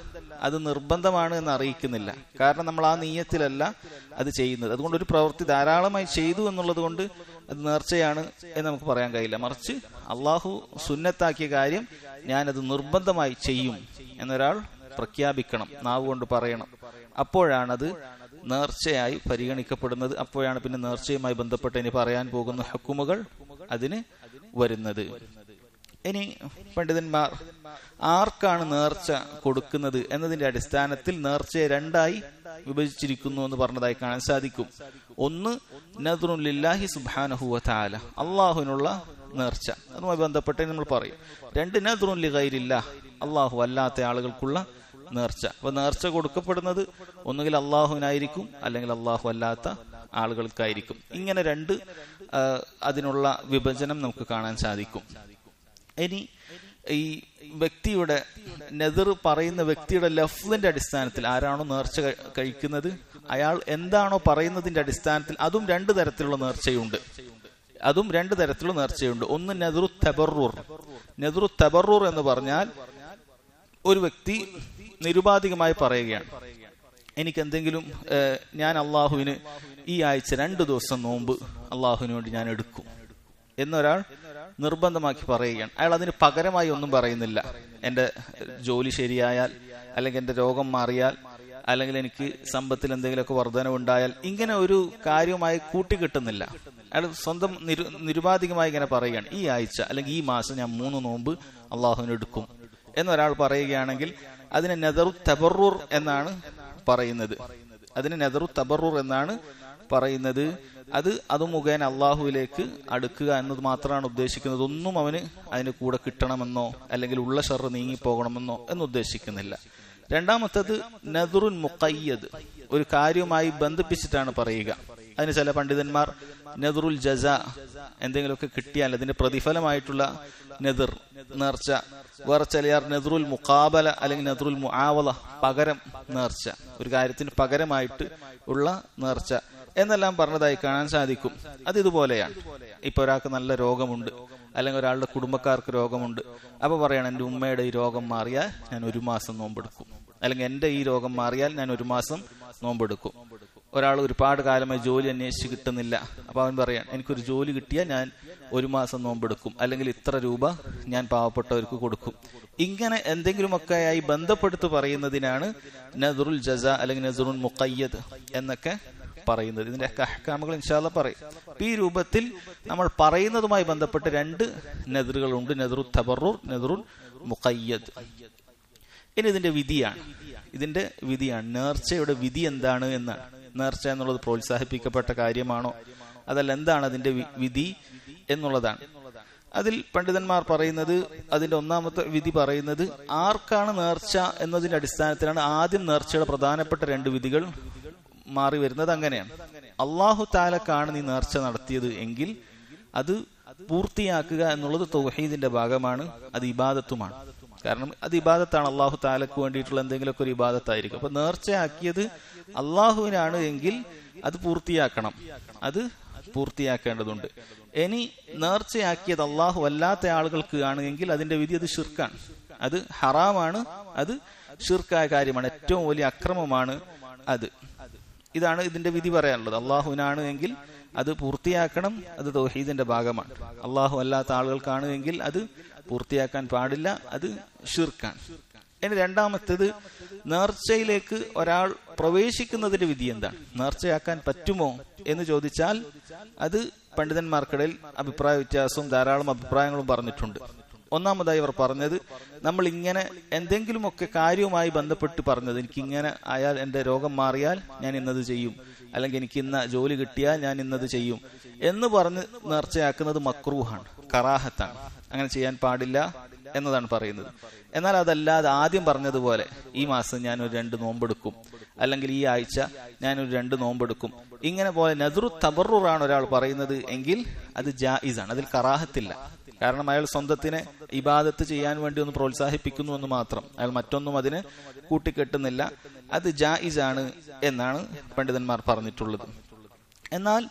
അത് നിർബന്ധമാണ് എന്ന് അറിയിക്കുന്നില്ല കാരണം നമ്മൾ ആ നീയത്തിലല്ല അത് ചെയ്യുന്നത് അതുകൊണ്ട് ഒരു പ്രവൃത്തി ധാരാളമായി ചെയ്തു എന്നുള്ളത് കൊണ്ട് അത് നേർച്ചയാണ് എന്ന് നമുക്ക് പറയാൻ കഴിയില്ല മറിച്ച് അള്ളാഹു സുന്നത്താക്കിയ കാര്യം ഞാനത് നിർബന്ധമായി ചെയ്യും എന്നൊരാൾ പ്രഖ്യാപിക്കണം നാവ് കൊണ്ട് പറയണം അപ്പോഴാണത് നേർച്ചയായി പരിഗണിക്കപ്പെടുന്നത് അപ്പോഴാണ് പിന്നെ നേർച്ചയുമായി ബന്ധപ്പെട്ട് ഇനി പറയാൻ പോകുന്ന ഹക്കുമുകൾ അതിന് വരുന്നത് ഇനി പണ്ഡിതന്മാർ ആർക്കാണ് നേർച്ച കൊടുക്കുന്നത് എന്നതിന്റെ അടിസ്ഥാനത്തിൽ നേർച്ചയെ രണ്ടായി വിഭജിച്ചിരിക്കുന്നു എന്ന് പറഞ്ഞതായി കാണാൻ സാധിക്കും ഒന്ന് നദ്റുലില്ലാഹി സുബാനഹുവ താല അള്ളാഹുവിനുള്ള നേർച്ച അതുമായി ബന്ധപ്പെട്ട് നമ്മൾ പറയും രണ്ട് നദ്റുലി ഗൈരില്ല അള്ളാഹു അല്ലാത്ത ആളുകൾക്കുള്ള നേർച്ച അപ്പൊ നേർച്ച കൊടുക്കപ്പെടുന്നത് ഒന്നുകിൽ അള്ളാഹുവിനായിരിക്കും അല്ലെങ്കിൽ അള്ളാഹു അല്ലാത്ത ആളുകൾക്കായിരിക്കും ഇങ്ങനെ രണ്ട് അതിനുള്ള വിഭജനം നമുക്ക് കാണാൻ സാധിക്കും ഇനി ഈ വ്യക്തിയുടെ നെതിർ പറയുന്ന വ്യക്തിയുടെ ലഫ്ലിന്റെ അടിസ്ഥാനത്തിൽ ആരാണോ നേർച്ച കഴിക്കുന്നത് അയാൾ എന്താണോ പറയുന്നതിന്റെ അടിസ്ഥാനത്തിൽ അതും രണ്ട് തരത്തിലുള്ള നേർച്ചയുണ്ട് അതും രണ്ട് തരത്തിലുള്ള നേർച്ചയുണ്ട് ഒന്ന് നെതിറു തെബറൂർ നെതിറു തെബറൂർ എന്ന് പറഞ്ഞാൽ ഒരു വ്യക്തി നിരുപാധികമായി പറയുകയാണ് എനിക്ക് എന്തെങ്കിലും ഞാൻ അള്ളാഹുവിന് ഈ ആഴ്ച രണ്ട് ദിവസം നോമ്പ് അള്ളാഹുവിന് വേണ്ടി ഞാൻ എടുക്കും എന്നൊരാൾ നിർബന്ധമാക്കി പറയുകയാണ് അയാൾ അതിന് പകരമായി ഒന്നും പറയുന്നില്ല എന്റെ ജോലി ശരിയായാൽ അല്ലെങ്കിൽ എന്റെ രോഗം മാറിയാൽ അല്ലെങ്കിൽ എനിക്ക് സമ്പത്തിൽ എന്തെങ്കിലുമൊക്കെ വർധനവുണ്ടായാൽ ഇങ്ങനെ ഒരു കാര്യമായി കൂട്ടിക്കിട്ടുന്നില്ല അയാൾ സ്വന്തം നിരു നിരുപാധികമായി ഇങ്ങനെ പറയുകയാണ് ഈ ആഴ്ച അല്ലെങ്കിൽ ഈ മാസം ഞാൻ മൂന്ന് നോമ്പ് അള്ളാഹുവിന് എടുക്കും എന്നൊരാൾ പറയുകയാണെങ്കിൽ അതിന് നെതറു തബറൂർ എന്നാണ് പറയുന്നത് അതിന് നെതറു തബറൂർ എന്നാണ് പറയുന്നത് അത് അത് മുഖേന അള്ളാഹുവിലേക്ക് അടുക്കുക എന്നത് മാത്രമാണ് ഉദ്ദേശിക്കുന്നത് ഒന്നും അവന് അതിന് കൂടെ കിട്ടണമെന്നോ അല്ലെങ്കിൽ ഉള്ള ഷർറ് നീങ്ങിപ്പോകണമെന്നോ എന്ന് ഉദ്ദേശിക്കുന്നില്ല രണ്ടാമത്തത് നദറുൻ മുക്കയ്യദ് ഒരു കാര്യവുമായി ബന്ധിപ്പിച്ചിട്ടാണ് പറയുക അതിന് ചില പണ്ഡിതന്മാർ നെദറുൽ ജസ എന്തെങ്കിലുമൊക്കെ കിട്ടിയാൽ അതിന്റെ പ്രതിഫലമായിട്ടുള്ള നെതിർ നേർച്ച വേറെ ചിലയാർ നെദറുൽ മുക്കാബല അല്ലെങ്കിൽ നെദറുൽ മുആവല പകരം നേർച്ച ഒരു കാര്യത്തിന് പകരമായിട്ട് ഉള്ള നേർച്ച എന്നെല്ലാം പറഞ്ഞതായി കാണാൻ സാധിക്കും അത് ഇതുപോലെയാണ് ഇപ്പൊ ഒരാൾക്ക് നല്ല രോഗമുണ്ട് അല്ലെങ്കിൽ ഒരാളുടെ കുടുംബക്കാർക്ക് രോഗമുണ്ട് അപ്പൊ പറയണം എന്റെ ഉമ്മയുടെ ഈ രോഗം മാറിയാൽ ഞാൻ ഒരു മാസം നോമ്പെടുക്കും അല്ലെങ്കിൽ എന്റെ ഈ രോഗം മാറിയാൽ ഞാൻ ഒരു മാസം നോമ്പെടുക്കും ഒരാൾ ഒരുപാട് കാലമായി ജോലി അന്വേഷിച്ച് കിട്ടുന്നില്ല അപ്പൊ അവൻ പറയാം എനിക്കൊരു ജോലി കിട്ടിയാൽ ഞാൻ ഒരു മാസം നോമ്പെടുക്കും അല്ലെങ്കിൽ ഇത്ര രൂപ ഞാൻ പാവപ്പെട്ടവർക്ക് കൊടുക്കും ഇങ്ങനെ എന്തെങ്കിലുമൊക്കെ ആയി ബന്ധപ്പെടുത്തി പറയുന്നതിനാണ് നദറുൽ ജസ അല്ലെങ്കിൽ നസറുൽ മുക്കയ്യദ് എന്നൊക്കെ പറയുന്നത് ഇതിന്റെ അഹ്കാമുകൾ ഇൻഷാല്ല പറയും ഈ രൂപത്തിൽ നമ്മൾ പറയുന്നതുമായി ബന്ധപ്പെട്ട് രണ്ട് നെതിറുകളുണ്ട് നെതിറു തബറുർ നെതിറുൽ മുക്കയ്യദ് ഇനി ഇതിന്റെ വിധിയാണ് ഇതിന്റെ വിധിയാണ് നേർച്ചയുടെ വിധി എന്താണ് എന്നാണ് നേർച്ച എന്നുള്ളത് പ്രോത്സാഹിപ്പിക്കപ്പെട്ട കാര്യമാണോ അതല്ല എന്താണ് അതിന്റെ വിധി എന്നുള്ളതാണ് അതിൽ പണ്ഡിതന്മാർ പറയുന്നത് അതിന്റെ ഒന്നാമത്തെ വിധി പറയുന്നത് ആർക്കാണ് നേർച്ച എന്നതിന്റെ അടിസ്ഥാനത്തിലാണ് ആദ്യം നേർച്ചയുടെ പ്രധാനപ്പെട്ട രണ്ട് വിധികൾ മാറി വരുന്നത് അങ്ങനെയാണ് അള്ളാഹു താലക്കാണ് നീ നേർച്ച നടത്തിയത് എങ്കിൽ അത് പൂർത്തിയാക്കുക എന്നുള്ളത് തൗഹീദിന്റെ ഭാഗമാണ് അത് ഇബാദത്തുമാണ് കാരണം അത് ഇബാദത്താണ് അള്ളാഹു താലക്ക് വേണ്ടിയിട്ടുള്ള എന്തെങ്കിലുമൊക്കെ ഒരു ഇബാദത്തായിരിക്കും അപ്പൊ നേർച്ചയാക്കിയത് അള്ളാഹുവിനാണ് എങ്കിൽ അത് പൂർത്തിയാക്കണം അത് പൂർത്തിയാക്കേണ്ടതുണ്ട് ഇനി നേർച്ചയാക്കിയത് അള്ളാഹു അല്ലാത്ത ആളുകൾക്ക് ആണ് എങ്കിൽ അതിന്റെ വിധി അത് ഷിർക്കാണ് അത് ഹറാമാണ് അത് ഷിർക്കായ കാര്യമാണ് ഏറ്റവും വലിയ അക്രമമാണ് അത് ഇതാണ് ഇതിന്റെ വിധി പറയാനുള്ളത് അള്ളാഹുവിനാണ് എങ്കിൽ അത് പൂർത്തിയാക്കണം അത് തൗഹീദിന്റെ ഭാഗമാണ് അള്ളാഹു അല്ലാത്ത ആളുകൾക്കാണ് എങ്കിൽ അത് പൂർത്തിയാക്കാൻ പാടില്ല അത് ഷിർക്കാണ് ഇനി രണ്ടാമത്തേത് നേർച്ചയിലേക്ക് ഒരാൾ പ്രവേശിക്കുന്നതിന്റെ വിധി എന്താണ് നേർച്ചയാക്കാൻ പറ്റുമോ എന്ന് ചോദിച്ചാൽ അത് പണ്ഡിതന്മാർക്കിടയിൽ അഭിപ്രായ വ്യത്യാസവും ധാരാളം അഭിപ്രായങ്ങളും പറഞ്ഞിട്ടുണ്ട് ഒന്നാമതായി അവർ പറഞ്ഞത് നമ്മൾ ഇങ്ങനെ എന്തെങ്കിലുമൊക്കെ കാര്യവുമായി ബന്ധപ്പെട്ട് പറഞ്ഞത് എനിക്ക് ഇങ്ങനെ ആയാൽ എന്റെ രോഗം മാറിയാൽ ഞാൻ ഇന്നത് ചെയ്യും അല്ലെങ്കിൽ എനിക്ക് ഇന്ന ജോലി കിട്ടിയാൽ ഞാൻ ഇന്നത് ചെയ്യും എന്ന് പറഞ്ഞ് നേർച്ചയാക്കുന്നത് മക്രൂഹാണ് കറാഹത്താണ് അങ്ങനെ ചെയ്യാൻ പാടില്ല എന്നതാണ് പറയുന്നത് എന്നാൽ അതല്ലാതെ ആദ്യം പറഞ്ഞതുപോലെ ഈ മാസം ഞാൻ ഒരു രണ്ട് നോമ്പെടുക്കും അല്ലെങ്കിൽ ഈ ആഴ്ച ഞാൻ ഒരു രണ്ട് നോമ്പെടുക്കും ഇങ്ങനെ പോലെ നദുറു തബറുറാണ് ഒരാൾ പറയുന്നത് എങ്കിൽ അത് ജായിസാണ് അതിൽ കറാഹത്തില്ല കാരണം അയാൾ സ്വന്തത്തിനെ ഇബാദത്ത് ചെയ്യാൻ വേണ്ടി ഒന്ന് പ്രോത്സാഹിപ്പിക്കുന്നു എന്ന് മാത്രം അയാൾ മറ്റൊന്നും അതിന് കൂട്ടിക്കെട്ടുന്നില്ല അത് ജായിസ് ആണ് എന്നാണ് പണ്ഡിതന്മാർ പറഞ്ഞിട്ടുള്ളത് എന്നാൽ